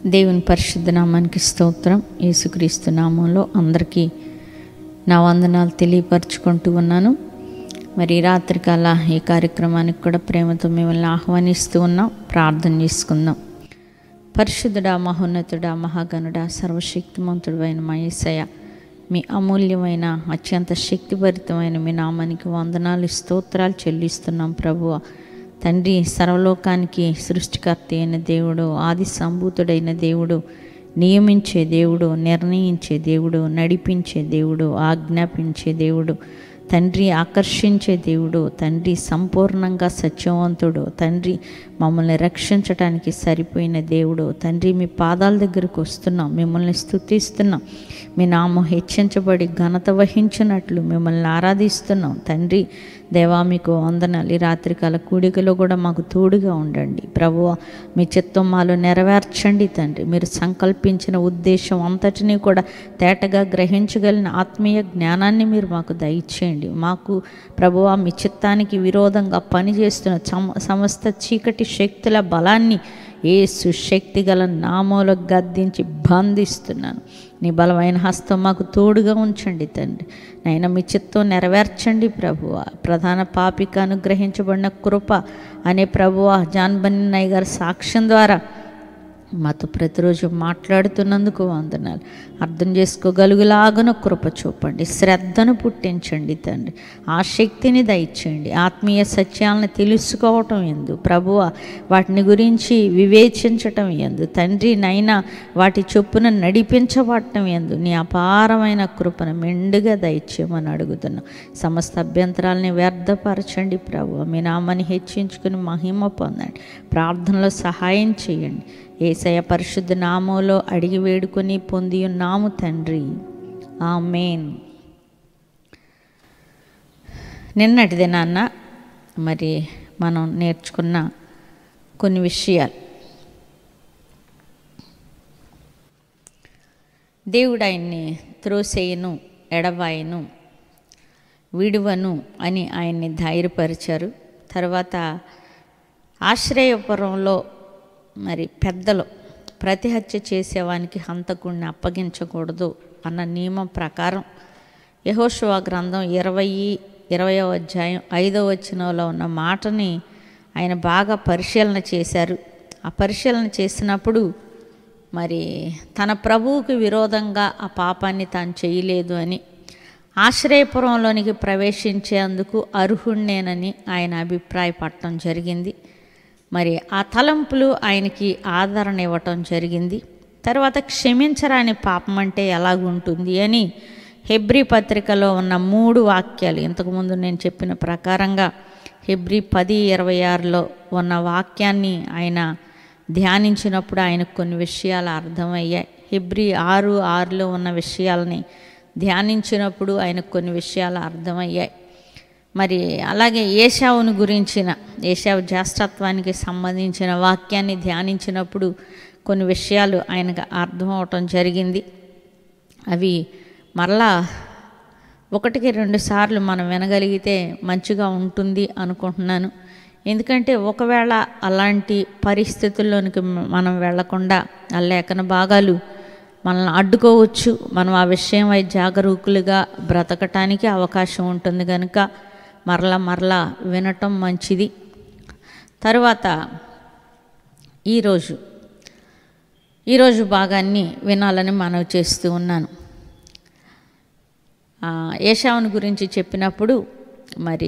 దేవుని పరిశుద్ధ నామానికి స్తోత్రం యేసుక్రీస్తు నామంలో అందరికీ నా వందనాలు తెలియపరచుకుంటూ ఉన్నాను మరి రాత్రికాల ఈ కార్యక్రమానికి కూడా ప్రేమతో మిమ్మల్ని ఆహ్వానిస్తూ ఉన్నాం ప్రార్థన చేసుకుందాం పరిశుద్ధుడా మహోన్నతుడా మహాగణుడా సర్వశక్తిమంతుడు అయిన మా యేసయ్య మీ అమూల్యమైన అత్యంత శక్తిభరితమైన మీ నామానికి వందనాలు స్తోత్రాలు చెల్లిస్తున్నాం ప్రభువ తండ్రి సర్వలోకానికి సృష్టికర్త అయిన దేవుడు ఆది సంభూతుడైన దేవుడు నియమించే దేవుడు నిర్ణయించే దేవుడు నడిపించే దేవుడు ఆజ్ఞాపించే దేవుడు తండ్రి ఆకర్షించే దేవుడు తండ్రి సంపూర్ణంగా సత్యవంతుడు తండ్రి మమ్మల్ని రక్షించడానికి సరిపోయిన దేవుడు తండ్రి మీ పాదాల దగ్గరకు వస్తున్నాం మిమ్మల్ని స్తుతిస్తున్నాం మీ నామం హెచ్చించబడి ఘనత వహించినట్లు మిమ్మల్ని ఆరాధిస్తున్నాం తండ్రి దేవా మీకు వందనాలు ఈ రాత్రికాల కూడికలో కూడా మాకు తోడుగా ఉండండి ప్రభువ మీ చిత్తం మాలో నెరవేర్చండి తండ్రి మీరు సంకల్పించిన ఉద్దేశం అంతటినీ కూడా తేటగా గ్రహించగలిగిన ఆత్మీయ జ్ఞానాన్ని మీరు మాకు దయచేయండి మాకు ప్రభువ మీ చిత్తానికి విరోధంగా పనిచేస్తున్న సమ సమస్త చీకటి శక్తుల బలాన్ని ఏసు శక్తి గల నామూల గద్దించి బంధిస్తున్నాను నీ బలమైన హస్తం మాకు తోడుగా ఉంచండి తండ్రి నైనా మీ చిత్తం నెరవేర్చండి ప్రభువ ప్రధాన పాపిక అనుగ్రహించబడిన కృప అనే ప్రభువ జాన్ బన్నయ్య గారి సాక్ష్యం ద్వారా మాతో ప్రతిరోజు మాట్లాడుతున్నందుకు వందనాలు అర్థం చేసుకోగలుగులాగన కృప చూపండి శ్రద్ధను పుట్టించండి తండ్రి ఆ శక్తిని దయచేయండి ఆత్మీయ సత్యాలను తెలుసుకోవటం ఎందు ప్రభువ వాటిని గురించి వివేచించటం ఎందు తండ్రి నైనా వాటి చొప్పున నడిపించబడటం ఎందు నీ అపారమైన కృపను మెండుగా దయచేయమని అడుగుతున్నాం సమస్త అభ్యంతరాలని వ్యర్థపరచండి ప్రభు మీ నామాన్ని హెచ్చించుకుని మహిమ పొందండి ప్రార్థనలో సహాయం చేయండి ఏసయ పరిశుద్ధ నామంలో అడిగి వేడుకొని పొంది ఉన్నాము తండ్రి ఆమెన్ నిన్నటిది నాన్న మరి మనం నేర్చుకున్న కొన్ని విషయాలు దేవుడు ఆయన్ని త్రోసేయను ఎడబాయను విడువను అని ఆయన్ని ధైర్యపరిచారు తర్వాత ఆశ్రయపురంలో మరి పెద్దలు ప్రతిహత్య చేసేవానికి హంతకుడిని అప్పగించకూడదు అన్న నియమం ప్రకారం యహోశివా గ్రంథం ఇరవై ఇరవయో అధ్యాయం ఐదో వచనంలో ఉన్న మాటని ఆయన బాగా పరిశీలన చేశారు ఆ పరిశీలన చేసినప్పుడు మరి తన ప్రభువుకి విరోధంగా ఆ పాపాన్ని తాను చేయలేదు అని ఆశ్రయపురంలోనికి ప్రవేశించేందుకు అర్హుణ్ణేనని ఆయన అభిప్రాయపడటం జరిగింది మరి ఆ తలంపులు ఆయనకి ఆదరణ ఇవ్వటం జరిగింది తర్వాత క్షమించరాని పాపం అంటే ఎలాగుంటుంది అని హెబ్రి పత్రికలో ఉన్న మూడు వాక్యాలు ఇంతకుముందు నేను చెప్పిన ప్రకారంగా హెబ్రి పది ఇరవై ఆరులో ఉన్న వాక్యాన్ని ఆయన ధ్యానించినప్పుడు ఆయనకు కొన్ని విషయాలు అర్థమయ్యాయి హెబ్రి ఆరు ఆరులో ఉన్న విషయాలని ధ్యానించినప్పుడు ఆయనకు కొన్ని విషయాలు అర్థమయ్యాయి మరి అలాగే ఏషావును గురించిన ఏషావు జ్యేష్ఠత్వానికి సంబంధించిన వాక్యాన్ని ధ్యానించినప్పుడు కొన్ని విషయాలు ఆయనకు అర్థం అవటం జరిగింది అవి మరలా ఒకటికి రెండు సార్లు మనం వినగలిగితే మంచిగా ఉంటుంది అనుకుంటున్నాను ఎందుకంటే ఒకవేళ అలాంటి పరిస్థితుల్లోనికి మనం వెళ్లకుండా ఆ లేఖన భాగాలు మనల్ని అడ్డుకోవచ్చు మనం ఆ విషయమై జాగరూకులుగా బ్రతకటానికి అవకాశం ఉంటుంది కనుక మరలా మరలా వినటం మంచిది తరువాత ఈరోజు ఈరోజు భాగాన్ని వినాలని మనవి చేస్తూ ఉన్నాను ఏషావుని గురించి చెప్పినప్పుడు మరి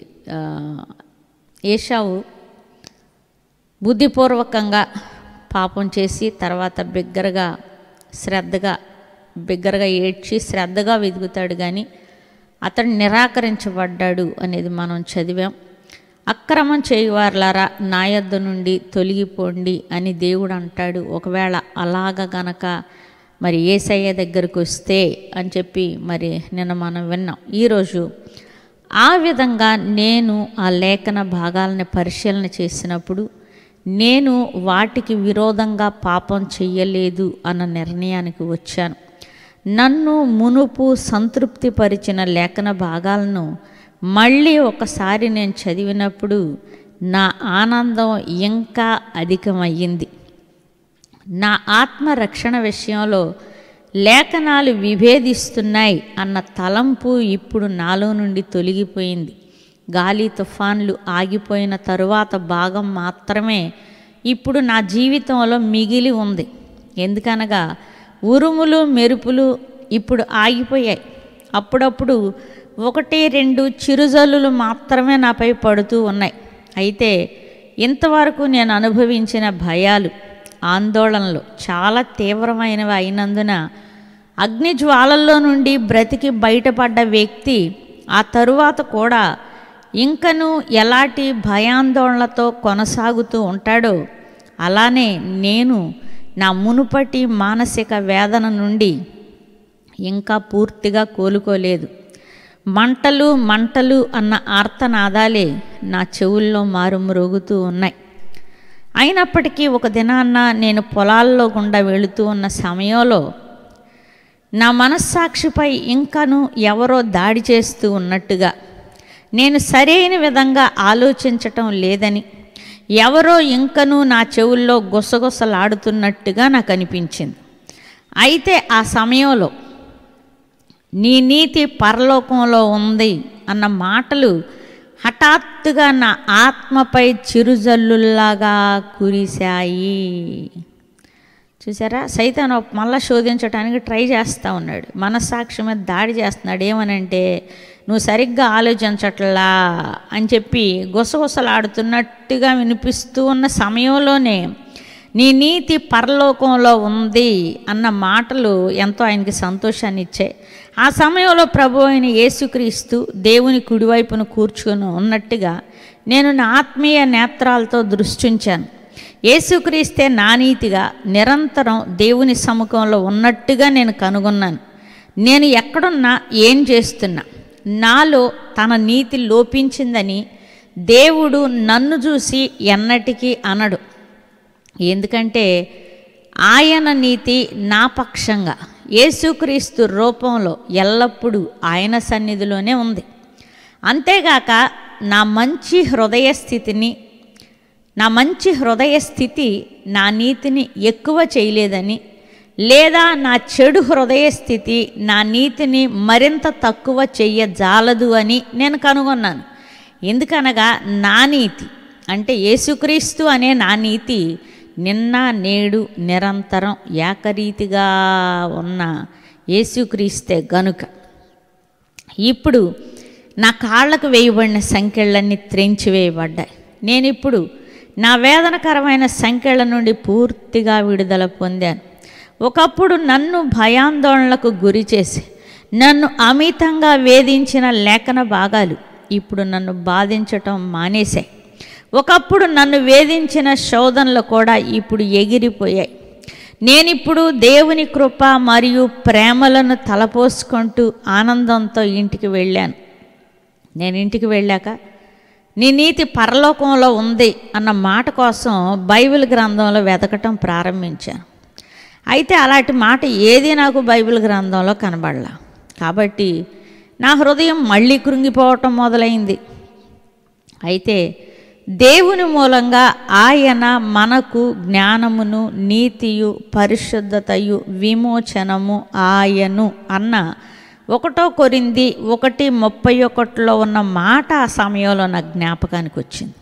ఏషావు బుద్ధిపూర్వకంగా పాపం చేసి తర్వాత బిగ్గరగా శ్రద్ధగా బిగ్గరగా ఏడ్చి శ్రద్ధగా వెతుకుతాడు కానీ అతడు నిరాకరించబడ్డాడు అనేది మనం చదివాం అక్రమం చేయువారులారా నా యొద్ద నుండి తొలగిపోండి అని దేవుడు అంటాడు ఒకవేళ అలాగ గనక మరి ఏసయ్య దగ్గరకు వస్తే అని చెప్పి మరి నిన్న మనం విన్నాం ఈరోజు ఆ విధంగా నేను ఆ లేఖన భాగాలని పరిశీలన చేసినప్పుడు నేను వాటికి విరోధంగా పాపం చెయ్యలేదు అన్న నిర్ణయానికి వచ్చాను నన్ను మునుపు సంతృప్తిపరిచిన లేఖన భాగాలను మళ్ళీ ఒకసారి నేను చదివినప్పుడు నా ఆనందం ఇంకా అధికమయ్యింది నా ఆత్మరక్షణ విషయంలో లేఖనాలు విభేదిస్తున్నాయి అన్న తలంపు ఇప్పుడు నాలో నుండి తొలగిపోయింది గాలి తుఫాన్లు ఆగిపోయిన తరువాత భాగం మాత్రమే ఇప్పుడు నా జీవితంలో మిగిలి ఉంది ఎందుకనగా ఉరుములు మెరుపులు ఇప్పుడు ఆగిపోయాయి అప్పుడప్పుడు ఒకటి రెండు చిరుజల్లులు మాత్రమే నాపై పడుతూ ఉన్నాయి అయితే ఇంతవరకు నేను అనుభవించిన భయాలు ఆందోళనలు చాలా తీవ్రమైనవి అయినందున అగ్ని జ్వాలల్లో నుండి బ్రతికి బయటపడ్డ వ్యక్తి ఆ తరువాత కూడా ఇంకను ఎలాంటి భయాందోళనలతో కొనసాగుతూ ఉంటాడో అలానే నేను నా మునుపటి మానసిక వేదన నుండి ఇంకా పూర్తిగా కోలుకోలేదు మంటలు మంటలు అన్న ఆర్తనాదాలే నా చెవుల్లో మారుమ్రోగుతూ ఉన్నాయి అయినప్పటికీ ఒక దినాన్న నేను పొలాల్లో గుండా వెళుతూ ఉన్న సమయంలో నా మనస్సాక్షిపై ఇంకను ఎవరో దాడి చేస్తూ ఉన్నట్టుగా నేను సరైన విధంగా ఆలోచించటం లేదని ఎవరో ఇంకను నా చెవుల్లో గుసగుసలాడుతున్నట్టుగా నాకు అనిపించింది అయితే ఆ సమయంలో నీ నీతి పరలోకంలో ఉంది అన్న మాటలు హఠాత్తుగా నా ఆత్మపై చిరుజల్లుల్లాగా కురిశాయి చూసారా సైతాన్ మళ్ళా శోధించడానికి ట్రై చేస్తూ ఉన్నాడు మనస్సాక్షి మీద దాడి చేస్తున్నాడు ఏమనంటే నువ్వు సరిగ్గా ఆలోచించట్లా అని చెప్పి గుసగుసలాడుతున్నట్టుగా వినిపిస్తూ ఉన్న సమయంలోనే నీ నీతి పరలోకంలో ఉంది అన్న మాటలు ఎంతో ఆయనకి సంతోషాన్ని ఇచ్చాయి ఆ సమయంలో ప్రభు అయిన యేసుక్రీస్తు దేవుని కుడివైపున కూర్చుని ఉన్నట్టుగా నేను నా ఆత్మీయ నేత్రాలతో దృష్టించాను యేసుక్రీస్తే నా నీతిగా నిరంతరం దేవుని సముఖంలో ఉన్నట్టుగా నేను కనుగొన్నాను నేను ఎక్కడున్నా ఏం చేస్తున్నా నాలో తన నీతి లోపించిందని దేవుడు నన్ను చూసి ఎన్నటికీ అనడు ఎందుకంటే ఆయన నీతి నా పక్షంగా యేసుక్రీస్తు రూపంలో ఎల్లప్పుడూ ఆయన సన్నిధిలోనే ఉంది అంతేగాక నా మంచి హృదయ స్థితిని నా మంచి హృదయ స్థితి నా నీతిని ఎక్కువ చేయలేదని లేదా నా చెడు హృదయ స్థితి నా నీతిని మరింత తక్కువ చెయ్యజాలదు అని నేను కనుగొన్నాను ఎందుకనగా నా నీతి అంటే యేసుక్రీస్తు అనే నా నీతి నిన్న నేడు నిరంతరం ఏకరీతిగా ఉన్న యేసుక్రీస్తే గనుక ఇప్పుడు నా కాళ్ళకు వేయబడిన సంఖ్యలన్నీ త్రెంచివేయబడ్డాయి నేను ఇప్పుడు నా వేదనకరమైన సంఖ్యల నుండి పూర్తిగా విడుదల పొందాను ఒకప్పుడు నన్ను భయాందోళనలకు గురి చేసి నన్ను అమితంగా వేధించిన లేఖన భాగాలు ఇప్పుడు నన్ను బాధించటం మానేశాయి ఒకప్పుడు నన్ను వేధించిన శోధనలు కూడా ఇప్పుడు ఎగిరిపోయాయి నేనిప్పుడు దేవుని కృప మరియు ప్రేమలను తలపోసుకుంటూ ఆనందంతో ఇంటికి వెళ్ళాను నేను ఇంటికి వెళ్ళాక నీ నీతి పరలోకంలో ఉంది అన్న మాట కోసం బైబిల్ గ్రంథంలో వెతకటం ప్రారంభించాను అయితే అలాంటి మాట ఏది నాకు బైబిల్ గ్రంథంలో కనబడలా కాబట్టి నా హృదయం మళ్ళీ కృంగిపోవటం మొదలైంది అయితే దేవుని మూలంగా ఆయన మనకు జ్ఞానమును నీతియు పరిశుద్ధతయు విమోచనము ఆయను అన్న ఒకటో కొరింది ఒకటి ముప్పై ఒకటిలో ఉన్న మాట ఆ సమయంలో నా జ్ఞాపకానికి వచ్చింది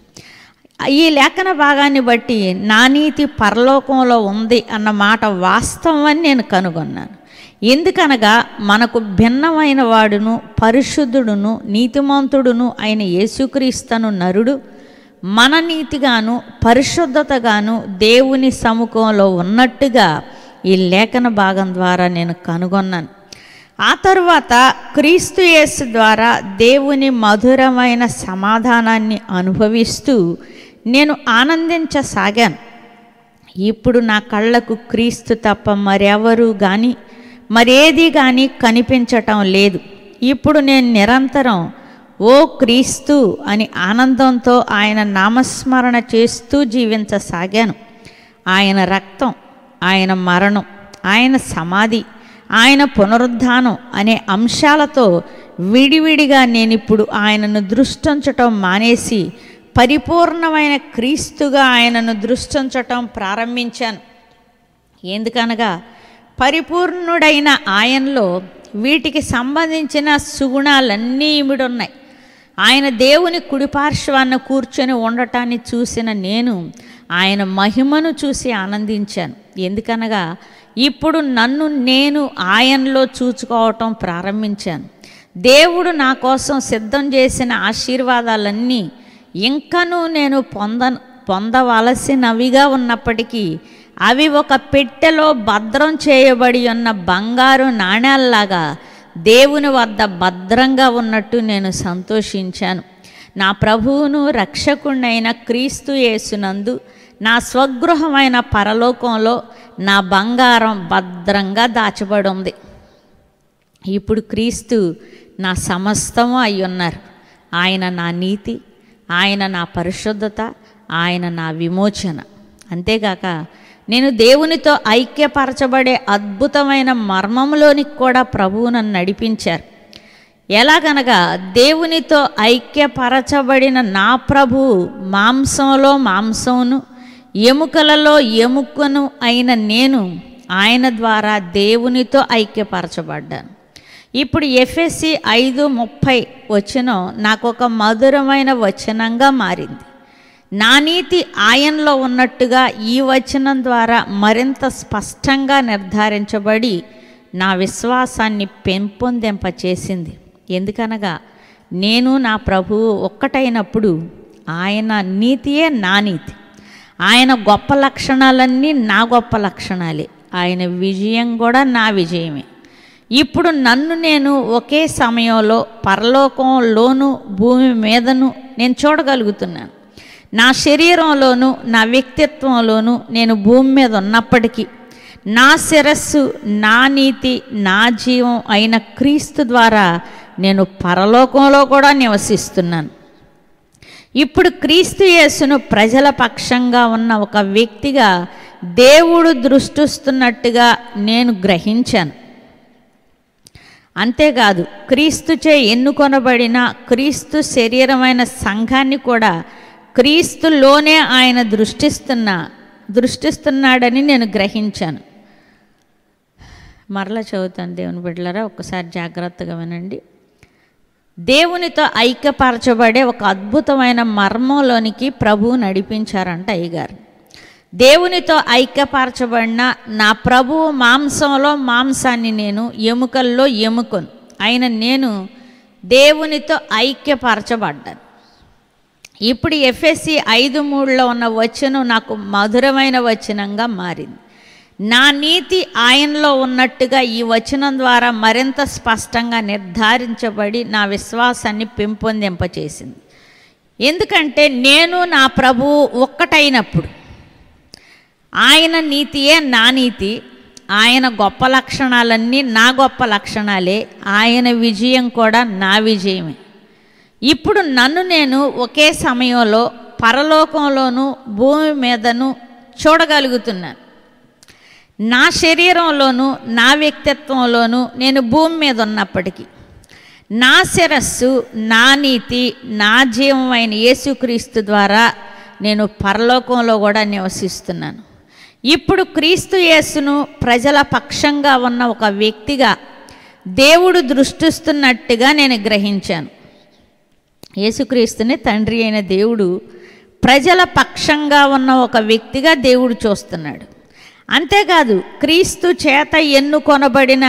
ఈ లేఖన భాగాన్ని బట్టి నా నీతి పరలోకంలో ఉంది అన్న మాట వాస్తవం అని నేను కనుగొన్నాను ఎందుకనగా మనకు భిన్నమైన వాడును పరిశుద్ధుడును నీతిమంతుడును అయిన యేసుక్రీస్తను నరుడు మన నీతిగాను పరిశుద్ధతగాను దేవుని సముఖంలో ఉన్నట్టుగా ఈ లేఖన భాగం ద్వారా నేను కనుగొన్నాను ఆ తరువాత క్రీస్తు యేసు ద్వారా దేవుని మధురమైన సమాధానాన్ని అనుభవిస్తూ నేను ఆనందించసాగాను ఇప్పుడు నా కళ్ళకు క్రీస్తు తప్ప మరెవరు కానీ మరేది కానీ కనిపించటం లేదు ఇప్పుడు నేను నిరంతరం ఓ క్రీస్తు అని ఆనందంతో ఆయన నామస్మరణ చేస్తూ జీవించసాగాను ఆయన రక్తం ఆయన మరణం ఆయన సమాధి ఆయన పునరుద్ధానం అనే అంశాలతో విడివిడిగా నేను ఇప్పుడు ఆయనను దృష్టించటం మానేసి పరిపూర్ణమైన క్రీస్తుగా ఆయనను దృష్టించటం ప్రారంభించాను ఎందుకనగా పరిపూర్ణుడైన ఆయనలో వీటికి సంబంధించిన సుగుణాలన్నీ ఇమిడున్నాయి ఆయన దేవుని కుడిపార్శ్వాన్న కూర్చొని ఉండటాన్ని చూసిన నేను ఆయన మహిమను చూసి ఆనందించాను ఎందుకనగా ఇప్పుడు నన్ను నేను ఆయనలో చూచుకోవటం ప్రారంభించాను దేవుడు నా కోసం సిద్ధం చేసిన ఆశీర్వాదాలన్నీ ఇంకనూ నేను పొంద పొందవలసినవిగా ఉన్నప్పటికీ అవి ఒక పెట్టెలో భద్రం చేయబడి ఉన్న బంగారు నాణ్యాల్లాగా దేవుని వద్ద భద్రంగా ఉన్నట్టు నేను సంతోషించాను నా ప్రభువును రక్షకుణ్ణైన క్రీస్తు యేసునందు నా స్వగృహమైన పరలోకంలో నా బంగారం భద్రంగా దాచబడి ఉంది ఇప్పుడు క్రీస్తు నా సమస్తము అయి ఉన్నారు ఆయన నా నీతి ఆయన నా పరిశుద్ధత ఆయన నా విమోచన అంతేగాక నేను దేవునితో ఐక్యపరచబడే అద్భుతమైన మర్మంలోనికి కూడా ప్రభువు నన్ను నడిపించారు ఎలాగనగా దేవునితో ఐక్యపరచబడిన నా ప్రభువు మాంసంలో మాంసమును ఎముకలలో ఎముకను అయిన నేను ఆయన ద్వారా దేవునితో ఐక్యపరచబడ్డాను ఇప్పుడు ఎఫ్ఎస్సి ఐదు ముప్పై వచనం నాకు ఒక మధురమైన వచనంగా మారింది నా నీతి ఆయనలో ఉన్నట్టుగా ఈ వచనం ద్వారా మరింత స్పష్టంగా నిర్ధారించబడి నా విశ్వాసాన్ని పెంపొందింపచేసింది ఎందుకనగా నేను నా ప్రభువు ఒక్కటైనప్పుడు ఆయన నీతియే నా నీతి ఆయన గొప్ప లక్షణాలన్నీ నా గొప్ప లక్షణాలే ఆయన విజయం కూడా నా విజయమే ఇప్పుడు నన్ను నేను ఒకే సమయంలో పరలోకంలోను భూమి మీదను నేను చూడగలుగుతున్నాను నా శరీరంలోను నా వ్యక్తిత్వంలోను నేను భూమి మీద ఉన్నప్పటికీ నా శిరస్సు నా నీతి నా జీవం అయిన క్రీస్తు ద్వారా నేను పరలోకంలో కూడా నివసిస్తున్నాను ఇప్పుడు క్రీస్తు యేసును ప్రజల పక్షంగా ఉన్న ఒక వ్యక్తిగా దేవుడు దృష్టిస్తున్నట్టుగా నేను గ్రహించాను అంతేకాదు క్రీస్తుచే ఎన్నుకొనబడిన క్రీస్తు శరీరమైన సంఘాన్ని కూడా క్రీస్తులోనే ఆయన దృష్టిస్తున్న దృష్టిస్తున్నాడని నేను గ్రహించాను మరలా చదువుతాను దేవుని బిడ్డలారా ఒక్కసారి జాగ్రత్తగా వినండి దేవునితో ఐక్యపరచబడే ఒక అద్భుతమైన మర్మంలోనికి ప్రభువు నడిపించారంట అయ్యగారు దేవునితో ఐక్యపరచబడిన నా ప్రభువు మాంసంలో మాంసాన్ని నేను ఎముకల్లో ఎముకను అయిన నేను దేవునితో ఐక్యపరచబడ్డాను ఇప్పుడు ఎఫ్ఎస్సి ఐదు మూడులో ఉన్న వచనం నాకు మధురమైన వచనంగా మారింది నా నీతి ఆయనలో ఉన్నట్టుగా ఈ వచనం ద్వారా మరింత స్పష్టంగా నిర్ధారించబడి నా విశ్వాసాన్ని పెంపొందింపచేసింది ఎందుకంటే నేను నా ప్రభువు ఒక్కటైనప్పుడు ఆయన నీతియే నా నీతి ఆయన గొప్ప లక్షణాలన్నీ నా గొప్ప లక్షణాలే ఆయన విజయం కూడా నా విజయమే ఇప్పుడు నన్ను నేను ఒకే సమయంలో పరలోకంలోను భూమి మీదను చూడగలుగుతున్నాను నా శరీరంలోను నా వ్యక్తిత్వంలోను నేను భూమి మీద ఉన్నప్పటికీ నా శిరస్సు నా నీతి నా జీవం అయిన యేసుక్రీస్తు ద్వారా నేను పరలోకంలో కూడా నివసిస్తున్నాను ఇప్పుడు క్రీస్తు యేసును ప్రజల పక్షంగా ఉన్న ఒక వ్యక్తిగా దేవుడు దృష్టిస్తున్నట్టుగా నేను గ్రహించాను యేసుక్రీస్తుని తండ్రి అయిన దేవుడు ప్రజల పక్షంగా ఉన్న ఒక వ్యక్తిగా దేవుడు చూస్తున్నాడు అంతేకాదు క్రీస్తు చేత ఎన్నుకొనబడిన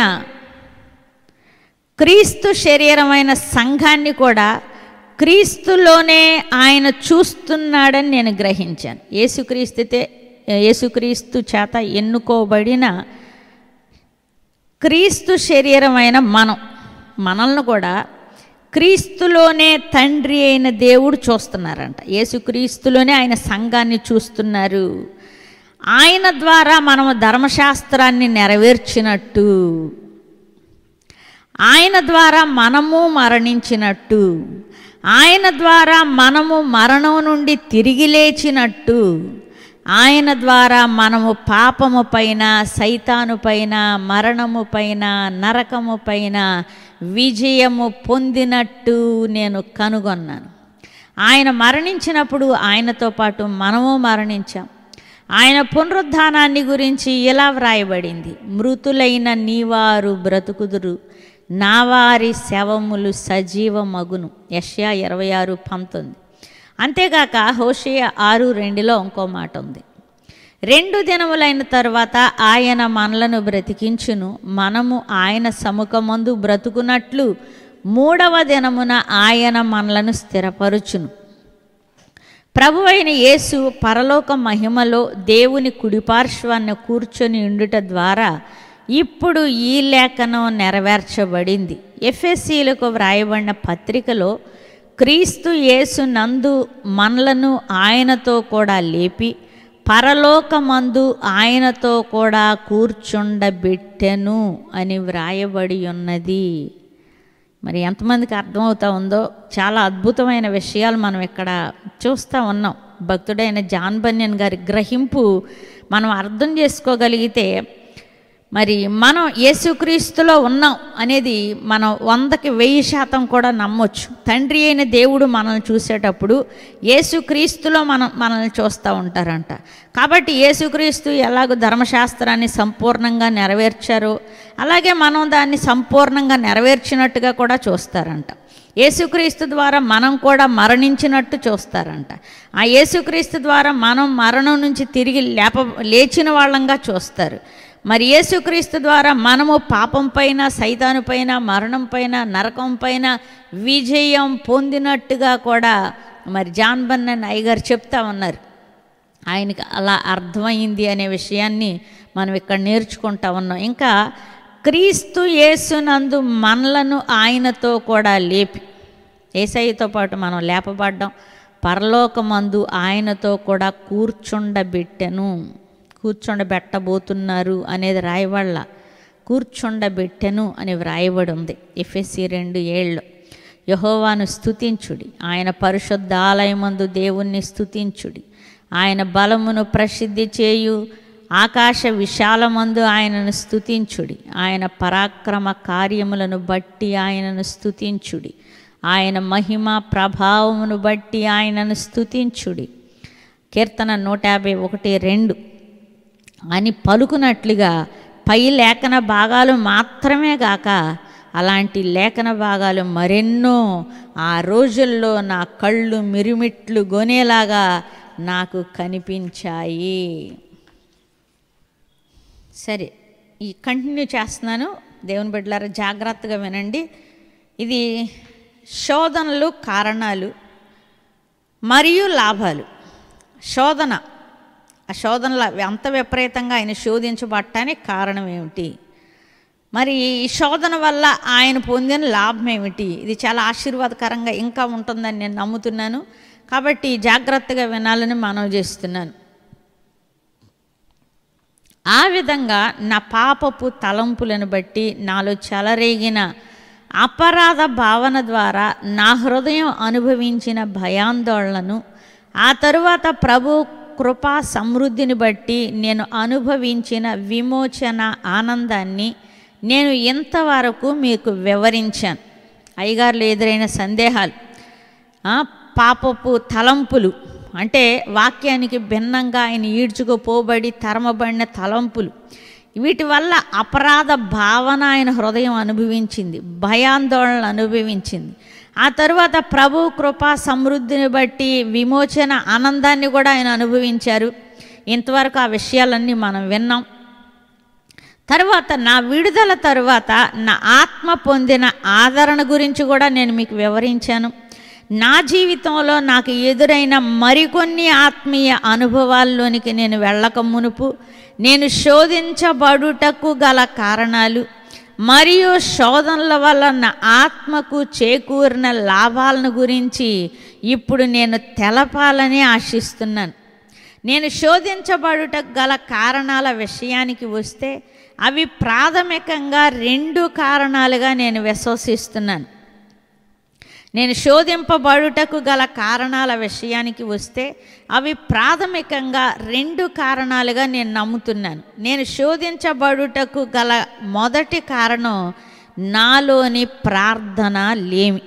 క్రీస్తు శరీరమైన సంఘాన్ని కూడా క్రీస్తులోనే ఆయన చూస్తున్నాడని నేను గ్రహించాను యేసుక్రీస్తుతే యేసుక్రీస్తు చేత ఎన్నుకోబడిన క్రీస్తు శరీరమైన మనం మనల్ని కూడా క్రీస్తులోనే తండ్రి అయిన దేవుడు చూస్తున్నారంట యేసుక్రీస్తులోనే ఆయన సంఘాన్ని చూస్తున్నారు ఆయన ద్వారా మనము ధర్మశాస్త్రాన్ని నెరవేర్చినట్టు ఆయన ద్వారా మనము మరణించినట్టు ఆయన ద్వారా మనము మరణం నుండి తిరిగి లేచినట్టు ఆయన ద్వారా మనము పాపము పైన సైతాను పైన మరణము పైన నరకము పైన విజయము పొందినట్టు నేను కనుగొన్నాను ఆయన మరణించినప్పుడు ఆయనతో పాటు మనము మరణించాం ఆయన పునరుద్ధానాన్ని గురించి ఇలా వ్రాయబడింది మృతులైన నీవారు బ్రతుకుదురు నావారి శవములు సజీవమగును యష్యా ఇరవై ఆరు పంతొమ్మిది అంతేగాక హోషియా ఆరు రెండులో ఇంకో మాట ఉంది రెండు దినములైన తర్వాత ఆయన మనలను బ్రతికించును మనము ఆయన సముఖమందు బ్రతుకున్నట్లు మూడవ దినమున ఆయన మనలను స్థిరపరుచును ప్రభు అయిన యేసు పరలోక మహిమలో దేవుని కుడిపార్శ్వాన్ని కూర్చొని ఉండుట ద్వారా ఇప్పుడు ఈ లేఖనం నెరవేర్చబడింది ఎఫ్ఎస్సీలకు వ్రాయబడిన పత్రికలో క్రీస్తు యేసు నందు మనలను ఆయనతో కూడా లేపి పరలోకమందు ఆయనతో కూడా కూర్చుండబెట్టెను అని వ్రాయబడి ఉన్నది మరి ఎంతమందికి అర్థమవుతా ఉందో చాలా అద్భుతమైన విషయాలు మనం ఇక్కడ చూస్తూ ఉన్నాం భక్తుడైన జాన్ బన్యన్ గారి గ్రహింపు మనం అర్థం చేసుకోగలిగితే మరి మనం యేసుక్రీస్తులో ఉన్నాం అనేది మనం వందకి వెయ్యి శాతం కూడా నమ్మొచ్చు తండ్రి అయిన దేవుడు మనల్ని చూసేటప్పుడు యేసుక్రీస్తులో మనం మనల్ని చూస్తూ ఉంటారంట కాబట్టి యేసుక్రీస్తు ఎలాగో ధర్మశాస్త్రాన్ని సంపూర్ణంగా నెరవేర్చారో అలాగే మనం దాన్ని సంపూర్ణంగా నెరవేర్చినట్టుగా కూడా చూస్తారంట యేసుక్రీస్తు ద్వారా మనం కూడా మరణించినట్టు చూస్తారంట ఆ యేసుక్రీస్తు ద్వారా మనం మరణం నుంచి తిరిగి లేప లేచిన వాళ్ళంగా చూస్తారు మరి యేసుక్రీస్తు ద్వారా మనము పాపం పైన సైతాను పైన మరణం పైన నరకం పైన విజయం పొందినట్టుగా కూడా మరి జాన్ బన్నన్ అయ్యగారు చెప్తా ఉన్నారు ఆయనకి అలా అర్థమైంది అనే విషయాన్ని మనం ఇక్కడ నేర్చుకుంటా ఉన్నాం ఇంకా క్రీస్తు యేసునందు మనలను ఆయనతో కూడా లేపి ఏసయ్యతో పాటు మనం లేపబడ్డం పరలోకమందు ఆయనతో కూడా కూర్చుండబెట్టెను కూర్చుండబెట్టబోతున్నారు అనేది రాయబడల కూర్చుండబెట్టెను అని వ్రాయబడి ఉంది ఎఫ్ఎస్సి రెండు ఏళ్ళు యహోవాను స్తుతించుడి ఆయన పరిశుద్ధ ఆలయమందు దేవుణ్ణి స్తుతించుడి ఆయన బలమును ప్రసిద్ధి చేయు ఆకాశ విశాలమందు ఆయనను స్తుతించుడి ఆయన పరాక్రమ కార్యములను బట్టి ఆయనను స్తుతించుడి ఆయన మహిమ ప్రభావమును బట్టి ఆయనను స్తుతించుడి కీర్తన నూట యాభై ఒకటి రెండు అని పలుకునట్లుగా పై లేఖన భాగాలు మాత్రమే గాక అలాంటి లేఖన భాగాలు మరెన్నో ఆ రోజుల్లో నా కళ్ళు మిరుమిట్లు గొనేలాగా నాకు కనిపించాయి సరే ఈ కంటిన్యూ చేస్తున్నాను దేవుని బిడ్డలారా జాగ్రత్తగా వినండి ఇది శోధనలు కారణాలు మరియు లాభాలు శోధన ఆ శోధనలు అంత విపరీతంగా ఆయన శోధించబడటానికి కారణం ఏమిటి మరి ఈ శోధన వల్ల ఆయన పొందిన లాభం ఏమిటి ఇది చాలా ఆశీర్వాదకరంగా ఇంకా ఉంటుందని నేను నమ్ముతున్నాను కాబట్టి జాగ్రత్తగా వినాలని మనవి చేస్తున్నాను ఆ విధంగా నా పాపపు తలంపులను బట్టి నాలో చెలరేగిన అపరాధ భావన ద్వారా నా హృదయం అనుభవించిన భయాందోళనను ఆ తరువాత ప్రభు కృపా సమృద్ధిని బట్టి నేను అనుభవించిన విమోచన ఆనందాన్ని నేను ఇంతవరకు మీకు వివరించాను అయ్యగారులు ఎదురైన సందేహాలు ఆ, పాపపు తలంపులు అంటే వాక్యానికి భిన్నంగా ఆయన ఈడ్చుకుపోబడి తరమబడిన తలంపులు వీటి వల్ల అపరాధ భావన ఆయన హృదయం అనుభవించింది భయాందోళనలు అనుభవించింది ఆ తరువాత ప్రభు కృపా సమృద్ధిని బట్టి విమోచన ఆనందాన్ని కూడా ఆయన అనుభవించారు ఇంతవరకు ఆ విషయాలన్నీ మనం విన్నాం తర్వాత నా విడుదల తరువాత నా ఆత్మ పొందిన ఆదరణ గురించి కూడా నేను మీకు వివరించాను నా జీవితంలో నాకు ఎదురైన మరికొన్ని ఆత్మీయ అనుభవాల్లోనికి నేను వెళ్ళక మునుపు నేను శోధించబడుటకు గల కారణాలు మరియు శోధనల వల్ల నా ఆత్మకు చేకూరిన లాభాలను గురించి ఇప్పుడు నేను తెలపాలని ఆశిస్తున్నాను నేను శోధించబడుటకు గల కారణాల విషయానికి వస్తే అవి ప్రాథమికంగా రెండు కారణాలుగా నేను విశ్వసిస్తున్నాను నేను శోధింపబడుటకు గల కారణాల విషయానికి వస్తే అవి ప్రాథమికంగా రెండు కారణాలుగా నేను నమ్ముతున్నాను నేను శోధించబడుటకు గల మొదటి కారణం నాలోని ప్రార్థన లేమి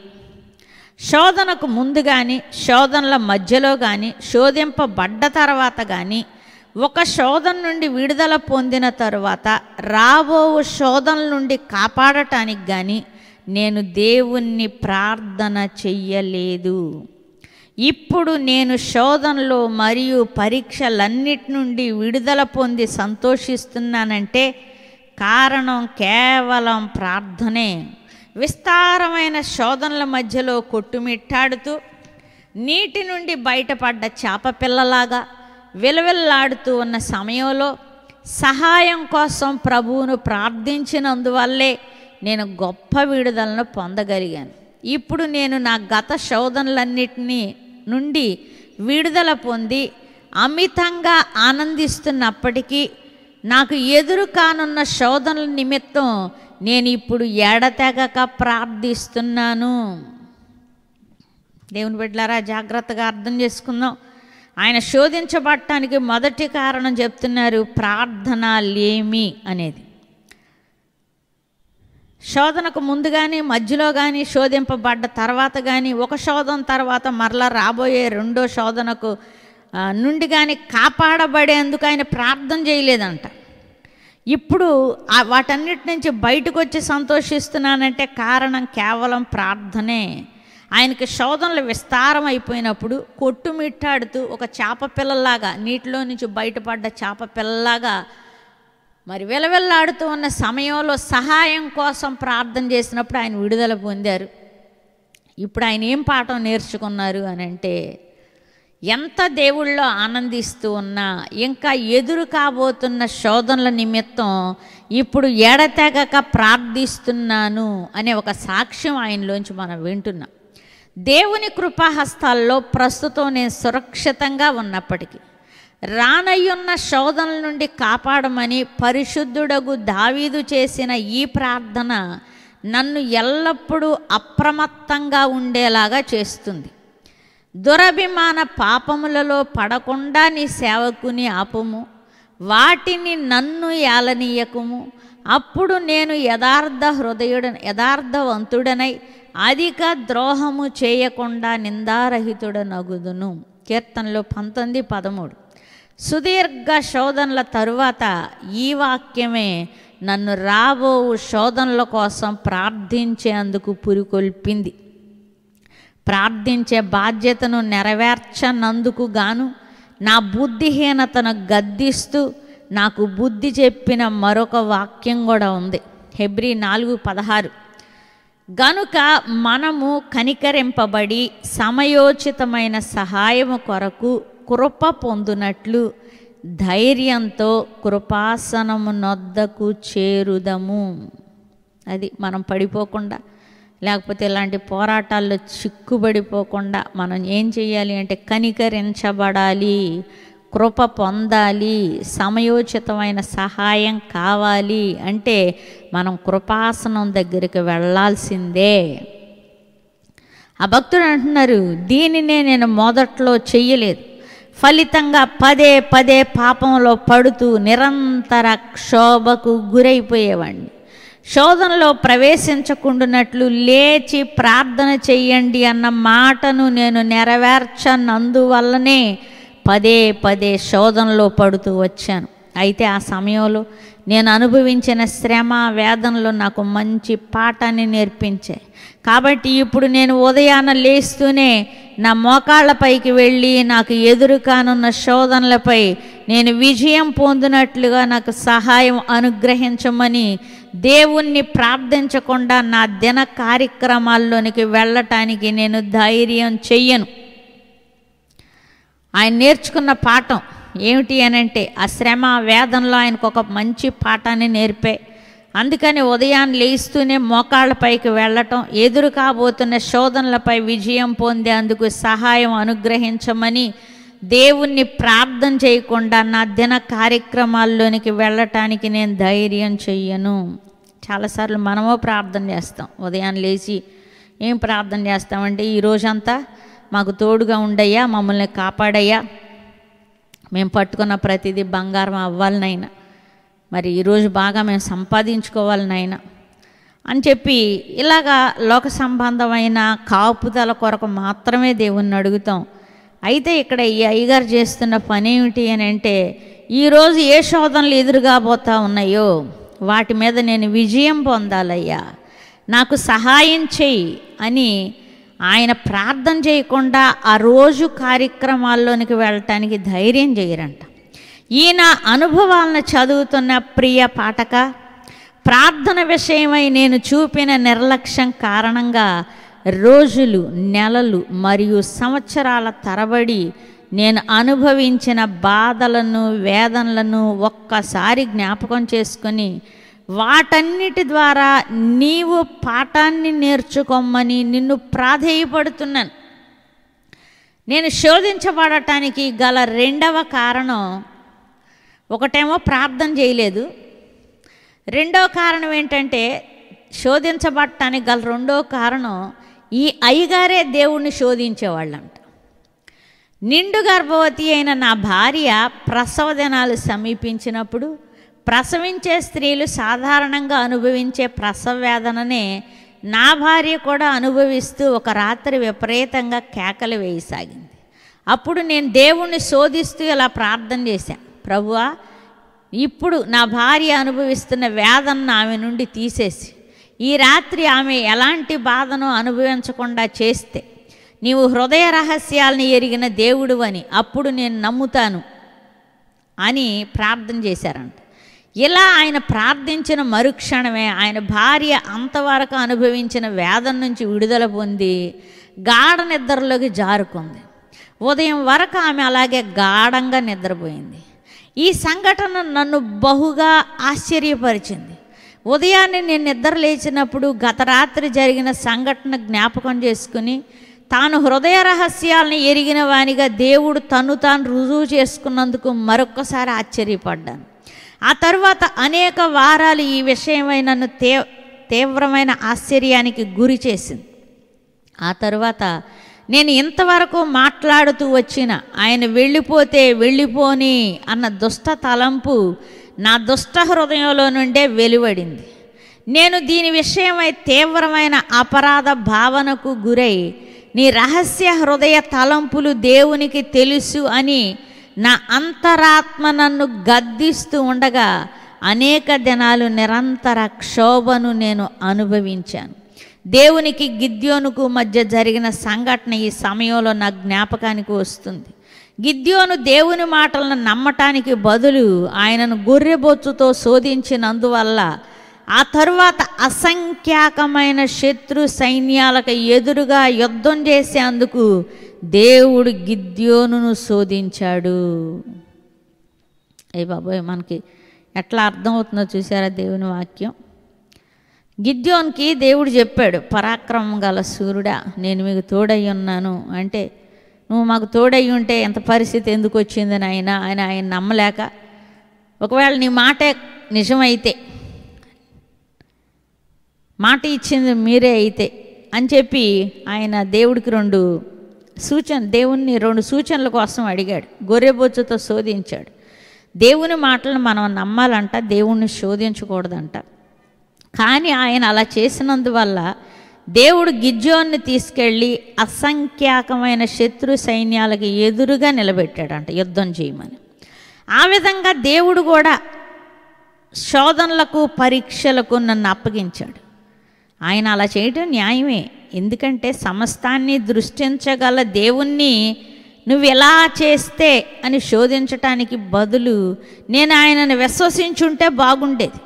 శోధనకు ముందు కానీ శోధనల మధ్యలో కానీ శోధింపబడ్డ తర్వాత కానీ ఒక శోధన నుండి విడుదల పొందిన తరువాత రాబో శోధనల నుండి కాపాడటానికి కానీ నేను దేవుణ్ణి ప్రార్థన చెయ్యలేదు ఇప్పుడు నేను శోధనలో మరియు పరీక్షలన్నిటి నుండి విడుదల పొంది సంతోషిస్తున్నానంటే కారణం కేవలం ప్రార్థనే విస్తారమైన శోధనల మధ్యలో కొట్టుమిట్టాడుతూ నీటి నుండి బయటపడ్డ చేప పిల్లలాగా విలవిల్లాడుతూ ఉన్న సమయంలో సహాయం కోసం ప్రభువును ప్రార్థించినందువల్లే నేను గొప్ప విడుదలను పొందగలిగాను ఇప్పుడు నేను నా గత శోధనలన్నిటినీ నుండి విడుదల పొంది అమితంగా ఆనందిస్తున్నప్పటికీ నాకు ఎదురు కానున్న శోధనల నిమిత్తం నేను ఇప్పుడు ఎడతెగక ప్రార్థిస్తున్నాను దేవుని బిడ్డలారా జాగ్రత్తగా అర్థం చేసుకుందాం ఆయన శోధించబడటానికి మొదటి కారణం చెప్తున్నారు ప్రార్థన లేమి అనేది శోధనకు ముందు కానీ మధ్యలో కానీ శోధింపబడ్డ తర్వాత కానీ ఒక శోధన తర్వాత మరలా రాబోయే రెండో శోధనకు ఆ, నుండి కానీ కాపాడబడేందుకు ఆయన ప్రార్థన చేయలేదంట ఇప్పుడు ఆ వాటన్నిటి నుంచి బయటకు వచ్చి సంతోషిస్తున్నానంటే కారణం కేవలం ప్రార్థనే ఆయనకి శోధనలు విస్తారం అయిపోయినప్పుడు కొట్టుమిట్టాడుతూ ఒక చేప పిల్లలాగా నీటిలో నుంచి బయటపడ్డ చేప పిల్లలాగా మరి విలవిల్లాడుతూ ఉన్న సమయంలో సహాయం కోసం ప్రార్థన చేసినప్పుడు ఆయన విడుదల పొందారు ఇప్పుడు ఆయన ఏం పాఠం నేర్చుకున్నారు అని అంటే ఎంత దేవుళ్ళో ఆనందిస్తూ ఉన్నా ఇంకా ఎదురు కాబోతున్న శోధనల నిమిత్తం ఇప్పుడు ఎడతెగక ప్రార్థిస్తున్నాను అనే ఒక సాక్ష్యం ఆయనలోంచి మనం వింటున్నాం దేవుని కృపాహస్తాల్లో ప్రస్తుతం నేను సురక్షితంగా ఉన్నప్పటికీ రానయ్యున్న శోధనల నుండి కాపాడమని పరిశుద్ధుడగు దావీదు చేసిన ఈ ప్రార్థన నన్ను ఎల్లప్పుడూ అప్రమత్తంగా ఉండేలాగా చేస్తుంది దురభిమాన పాపములలో పడకుండా నీ సేవకుని ఆపుము వాటిని నన్ను ఏలనీయకుము అప్పుడు నేను యథార్థ హృదయుడ యథార్థవంతుడనై అధిక ద్రోహము చేయకుండా నిందారహితుడనగుదును కీర్తనలో పంతొమ్మిది పదమూడు సుదీర్ఘ శోధనల తరువాత ఈ వాక్యమే నన్ను రాబో శోధనల కోసం ప్రార్థించేందుకు పురికొల్పింది ప్రార్థించే బాధ్యతను నెరవేర్చనందుకు గాను నా బుద్ధిహీనతను గద్దిస్తూ నాకు బుద్ధి చెప్పిన మరొక వాక్యం కూడా ఉంది హెబ్రి నాలుగు పదహారు గనుక మనము కనికరింపబడి సమయోచితమైన సహాయము కొరకు కృప పొందునట్లు ధైర్యంతో కృపాసనము నొద్దకు చేరుదము అది మనం పడిపోకుండా లేకపోతే ఇలాంటి పోరాటాల్లో చిక్కుబడిపోకుండా మనం ఏం చేయాలి అంటే కనికరించబడాలి కృప పొందాలి సమయోచితమైన సహాయం కావాలి అంటే మనం కృపాసనం దగ్గరికి వెళ్ళాల్సిందే ఆ భక్తుడు అంటున్నారు దీనినే నేను మొదట్లో చెయ్యలేదు ఫలితంగా పదే పదే పాపంలో పడుతూ నిరంతర క్షోభకు గురైపోయేవాడిని శోధనలో ప్రవేశించకుండానట్లు లేచి ప్రార్థన చెయ్యండి అన్న మాటను నేను నెరవేర్చనందువల్లనే పదే పదే శోధనలో పడుతూ వచ్చాను అయితే ఆ సమయంలో నేను అనుభవించిన శ్రమ వేదనలు నాకు మంచి పాఠాన్ని నేర్పించాయి కాబట్టి ఇప్పుడు నేను ఉదయాన లేస్తూనే నా మోకాళ్ళపైకి వెళ్ళి నాకు ఎదురు కానున్న శోధనలపై నేను విజయం పొందినట్లుగా నాకు సహాయం అనుగ్రహించమని దేవుణ్ణి ప్రార్థించకుండా నా దిన కార్యక్రమాల్లోనికి వెళ్ళటానికి నేను ధైర్యం చెయ్యను ఆయన నేర్చుకున్న పాఠం ఏమిటి అని అంటే ఆ శ్రమ వేదంలో ఆయనకు ఒక మంచి పాఠాన్ని నేర్పే అందుకని ఉదయాన్ని లేస్తూనే మోకాళ్ళపైకి వెళ్ళటం ఎదురు కాబోతున్న శోధనలపై విజయం పొందేందుకు సహాయం అనుగ్రహించమని దేవుణ్ణి ప్రార్థన చేయకుండా నా దిన కార్యక్రమాల్లోనికి వెళ్ళటానికి నేను ధైర్యం చెయ్యను చాలాసార్లు మనమో ప్రార్థన చేస్తాం ఉదయాన్ని లేచి ఏం ప్రార్థన చేస్తామంటే ఈ రోజంతా మాకు తోడుగా ఉండయ్యా మమ్మల్ని కాపాడయ్యా మేము పట్టుకున్న ప్రతిదీ బంగారం అవ్వాలనైనా మరి ఈరోజు బాగా మేము సంపాదించుకోవాలనైనా అని చెప్పి ఇలాగా లోక సంబంధమైన కాపుదల కొరకు మాత్రమే దేవుణ్ణి అడుగుతాం అయితే ఇక్కడ ఈ అయ్యగారు చేస్తున్న పని ఏమిటి అని అంటే ఈరోజు ఏ శోధనలు ఎదురుగా పోతా ఉన్నాయో వాటి మీద నేను విజయం పొందాలయ్యా నాకు సహాయం చెయ్యి అని ఆయన ప్రార్థన చేయకుండా ఆ రోజు కార్యక్రమాల్లోనికి వెళ్ళటానికి ధైర్యం చేయరంట ఈయన అనుభవాలను చదువుతున్న ప్రియ పాఠక ప్రార్థన విషయమై నేను చూపిన నిర్లక్ష్యం కారణంగా రోజులు నెలలు మరియు సంవత్సరాల తరబడి నేను అనుభవించిన బాధలను వేదనలను ఒక్కసారి జ్ఞాపకం చేసుకొని వాటన్నిటి ద్వారా నీవు పాఠాన్ని నేర్చుకోమని నిన్ను ప్రాధేయపడుతున్నాను నేను శోధించబడటానికి గల రెండవ కారణం ఒకటేమో ప్రార్థన చేయలేదు రెండవ కారణం ఏంటంటే శోధించబడటానికి గల రెండో కారణం ఈ అయ్యగారే దేవుణ్ణి శోధించేవాళ్ళంట నిండు గర్భవతి అయిన నా భార్య ప్రసవ దినాలు సమీపించినప్పుడు ప్రసవించే స్త్రీలు సాధారణంగా అనుభవించే ప్రసవ వేదననే నా భార్య కూడా అనుభవిస్తూ ఒక రాత్రి విపరీతంగా కేకలు వేయసాగింది అప్పుడు నేను దేవుణ్ణి శోధిస్తూ ఇలా ప్రార్థన చేశాను ప్రభువా ఇప్పుడు నా భార్య అనుభవిస్తున్న వేదనను ఆమె నుండి తీసేసి ఈ రాత్రి ఆమె ఎలాంటి బాధను అనుభవించకుండా చేస్తే నీవు హృదయ రహస్యాలను ఎరిగిన దేవుడు అని అప్పుడు నేను నమ్ముతాను అని ప్రార్థన చేశారంట ఇలా ఆయన ప్రార్థించిన మరుక్షణమే ఆయన భార్య అంతవరకు అనుభవించిన వేదన నుంచి విడుదల పొంది గాఢ నిద్రలోకి జారుకుంది ఉదయం వరకు ఆమె అలాగే గాఢంగా నిద్రపోయింది ఈ సంఘటన నన్ను బహుగా ఆశ్చర్యపరిచింది ఉదయాన్నే నేను నిద్ర లేచినప్పుడు గత రాత్రి జరిగిన సంఘటన జ్ఞాపకం చేసుకుని తాను హృదయ రహస్యాలను ఎరిగిన వానిగా దేవుడు తను తాను రుజువు చేసుకున్నందుకు మరొక్కసారి ఆశ్చర్యపడ్డాను ఆ తర్వాత అనేక వారాలు ఈ విషయమై నన్ను తే తీవ్రమైన ఆశ్చర్యానికి గురి చేసింది ఆ తర్వాత నేను ఇంతవరకు మాట్లాడుతూ వచ్చిన ఆయన వెళ్ళిపోతే వెళ్ళిపోని అన్న దుష్ట తలంపు నా దుష్ట హృదయంలో నుండే వెలువడింది నేను దీని విషయమై తీవ్రమైన అపరాధ భావనకు గురై నీ రహస్య హృదయ తలంపులు దేవునికి తెలుసు అని నా అంతరాత్మ నన్ను గద్దిస్తూ ఉండగా అనేక దినాలు నిరంతర క్షోభను నేను అనుభవించాను దేవునికి గిద్యోనుకు మధ్య జరిగిన సంఘటన ఈ సమయంలో నా జ్ఞాపకానికి వస్తుంది గిద్యోను దేవుని మాటలను నమ్మటానికి బదులు ఆయనను గొర్రెబొచ్చుతో శోధించినందువల్ల ఆ తరువాత అసంఖ్యాకమైన శత్రు సైన్యాలకు ఎదురుగా యుద్ధం చేసేందుకు దేవుడు గిద్యోనును శోధించాడు ఏ బాబోయ్ మనకి ఎట్లా అర్థమవుతుందో చూసారా దేవుని వాక్యం గిద్యోన్కి దేవుడు చెప్పాడు పరాక్రమం గల సూర్యుడా నేను మీకు తోడై ఉన్నాను అంటే నువ్వు మాకు తోడై ఉంటే ఎంత పరిస్థితి ఎందుకు వచ్చిందని ఆయన ఆయన ఆయన నమ్మలేక ఒకవేళ నీ మాటే నిజమైతే మాట ఇచ్చింది మీరే అయితే అని చెప్పి ఆయన దేవుడికి రెండు సూచన దేవుణ్ణి రెండు సూచనల కోసం అడిగాడు గొర్రెబొచ్చుతో శోధించాడు దేవుని మాటలను మనం నమ్మాలంట దేవుణ్ణి శోధించకూడదంట కానీ ఆయన అలా చేసినందువల్ల దేవుడు గిజ్జోన్ని తీసుకెళ్ళి అసంఖ్యాకమైన శత్రు సైన్యాలకు ఎదురుగా నిలబెట్టాడంట యుద్ధం చేయమని ఆ విధంగా దేవుడు కూడా శోధనలకు పరీక్షలకు నన్ను అప్పగించాడు ఆయన అలా చేయటం న్యాయమే ఎందుకంటే సమస్తాన్ని దృష్టించగల దేవుణ్ణి నువ్వు ఎలా చేస్తే అని శోధించటానికి బదులు నేను ఆయనను విశ్వసించుంటే బాగుండేది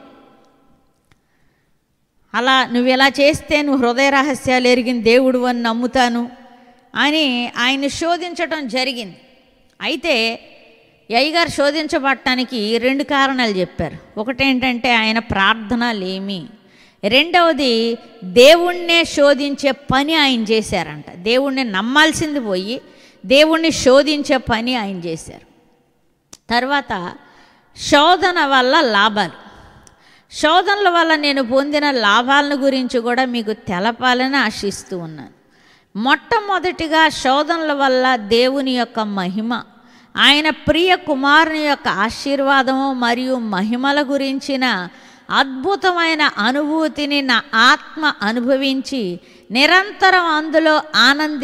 అలా నువ్వు ఎలా చేస్తే నువ్వు హృదయ రహస్యాలు ఎరిగిన దేవుడు అని నమ్ముతాను అని ఆయన్ని శోధించటం జరిగింది అయితే అయ్యగారు శోధించబడటానికి రెండు కారణాలు చెప్పారు ఒకటేంటంటే ఆయన ప్రార్థన లేమి రెండవది దేవుణ్ణే శోధించే పని ఆయన చేశారంట దేవుణ్ణి నమ్మాల్సింది పోయి దేవుణ్ణి శోధించే పని ఆయన చేశారు తర్వాత శోధన వల్ల లాభాలు శోధనల వల్ల నేను పొందిన లాభాలను గురించి కూడా మీకు తెలపాలని ఆశిస్తూ ఉన్నాను మొట్టమొదటిగా శోధనల వల్ల దేవుని యొక్క మహిమ ఆయన ప్రియ కుమారుని యొక్క ఆశీర్వాదము మరియు మహిమల గురించిన అద్భుతమైన అనుభూతిని నా ఆత్మ అనుభవించి నిరంతరం అందులో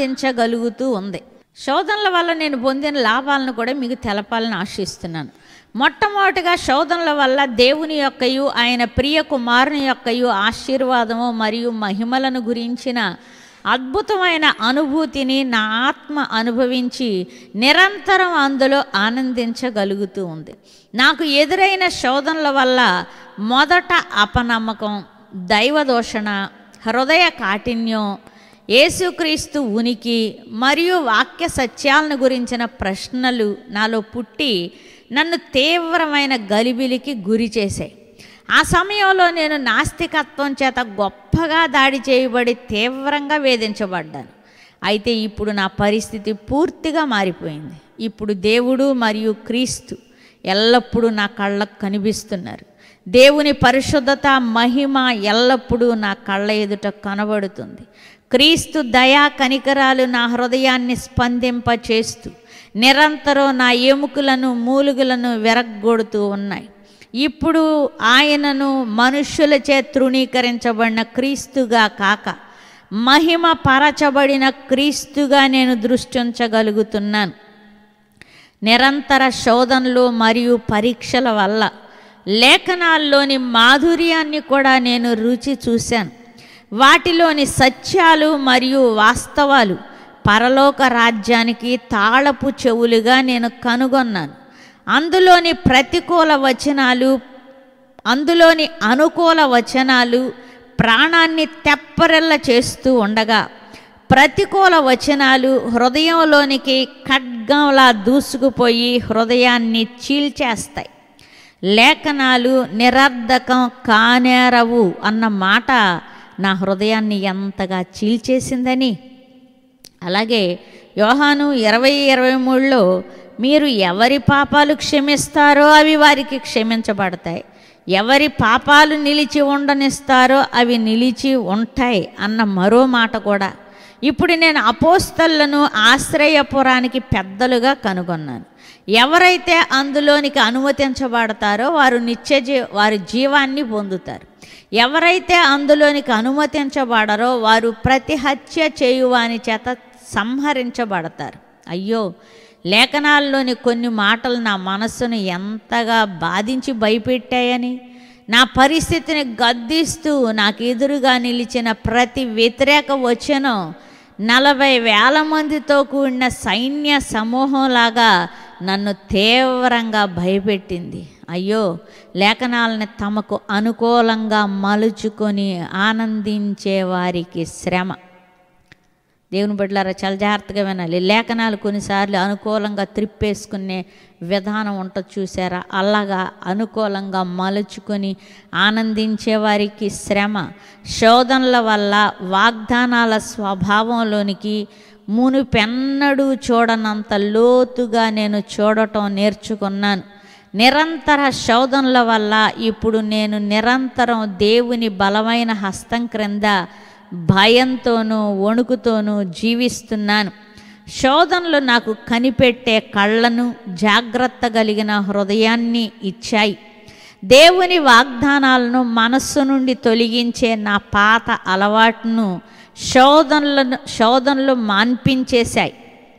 ఆనందించగలుగుతూ ఉంది శోధనల వల్ల నేను పొందిన లాభాలను కూడా మీకు తెలపాలని ఆశిస్తున్నాను మొట్టమొదటిగా శోధనల వల్ల దేవుని యొక్కయు ఆయన ప్రియ కుమారుని యొక్కయు ఆశీర్వాదము మరియు మహిమలను గురించిన అద్భుతమైన అనుభూతిని నా ఆత్మ అనుభవించి నిరంతరం అందులో ఆనందించగలుగుతూ ఉంది నాకు ఎదురైన శోధనల వల్ల మొదట అపనమ్మకం దైవదోషణ హృదయ కాఠిన్యం యేసుక్రీస్తు ఉనికి మరియు వాక్య సత్యాలను గురించిన ప్రశ్నలు నాలో పుట్టి నన్ను తీవ్రమైన గలిబిలికి గురి చేశాయి ఆ సమయంలో నేను నాస్తికత్వం చేత గొప్పగా దాడి చేయబడి తీవ్రంగా వేధించబడ్డాను అయితే ఇప్పుడు నా పరిస్థితి పూర్తిగా మారిపోయింది ఇప్పుడు దేవుడు మరియు క్రీస్తు ఎల్లప్పుడూ నా కళ్ళకు కనిపిస్తున్నారు దేవుని పరిశుద్ధత మహిమ ఎల్లప్పుడూ నా కళ్ళ ఎదుట కనబడుతుంది క్రీస్తు దయా కనికరాలు నా హృదయాన్ని స్పందింప చేస్తూ నిరంతరం నా ఎముకలను మూలుగులను వెరగ్గొడుతూ ఉన్నాయి ఇప్పుడు ఆయనను మనుష్యులచే తృణీకరించబడిన క్రీస్తుగా కాక మహిమ పరచబడిన క్రీస్తుగా నేను దృష్టించగలుగుతున్నాను నిరంతర శోధనలు మరియు పరీక్షల వల్ల లేఖనాల్లోని మాధుర్యాన్ని కూడా నేను రుచి చూశాను వాటిలోని సత్యాలు మరియు వాస్తవాలు పరలోక రాజ్యానికి తాళపు చెవులుగా నేను కనుగొన్నాను అందులోని ప్రతికూల వచనాలు అందులోని అనుకూల వచనాలు ప్రాణాన్ని తెప్పరెల్ల చేస్తూ ఉండగా ప్రతికూల వచనాలు హృదయంలోనికి ఖడ్గంలా దూసుకుపోయి హృదయాన్ని చీల్చేస్తాయి లేఖనాలు నిరర్ధకం కానేరవు అన్న మాట నా హృదయాన్ని ఎంతగా చీల్చేసిందని అలాగే యోహాను ఇరవై ఇరవై మూడులో మీరు ఎవరి పాపాలు క్షమిస్తారో అవి వారికి క్షమించబడతాయి ఎవరి పాపాలు నిలిచి ఉండనిస్తారో అవి నిలిచి ఉంటాయి అన్న మరో మాట కూడా ఇప్పుడు నేను అపోస్తలను ఆశ్రయపురానికి పెద్దలుగా కనుగొన్నాను ఎవరైతే అందులోనికి అనుమతించబడతారో వారు నిత్య జీ వారి జీవాన్ని పొందుతారు ఎవరైతే అందులోనికి అనుమతించబడరో వారు ప్రతి హత్య చేయువాని చేత సంహరించబడతారు అయ్యో లేఖనాల్లోని కొన్ని మాటలు నా మనస్సును ఎంతగా బాధించి భయపెట్టాయని నా పరిస్థితిని గద్దిస్తూ నాకు ఎదురుగా నిలిచిన ప్రతి వ్యతిరేక వచనం నలభై వేల మందితో కూడిన సైన్య సమూహంలాగా నన్ను తీవ్రంగా భయపెట్టింది అయ్యో లేఖనాలని తమకు అనుకూలంగా మలుచుకొని ఆనందించే వారికి శ్రమ దేవుని బిడ్డలారా చాలా జాగ్రత్తగా వినాలి లేఖనాలు కొన్నిసార్లు అనుకూలంగా త్రిప్పేసుకునే విధానం ఉంటుంది చూసారా అలాగా అనుకూలంగా మలుచుకొని ఆనందించే వారికి శ్రమ శోధనల వల్ల వాగ్దానాల స్వభావంలోనికి మునుపెన్నడూ చూడనంత లోతుగా నేను చూడటం నేర్చుకున్నాను నిరంతర శోధనల వల్ల ఇప్పుడు నేను నిరంతరం దేవుని బలమైన హస్తం క్రింద భయంతోనూ వణుకుతోనూ జీవిస్తున్నాను శోధనలు నాకు కనిపెట్టే కళ్ళను జాగ్రత్త కలిగిన హృదయాన్ని ఇచ్చాయి దేవుని వాగ్దానాలను మనస్సు నుండి తొలగించే నా పాత అలవాటును శోధనలను శోధనలు మాన్పించేశాయి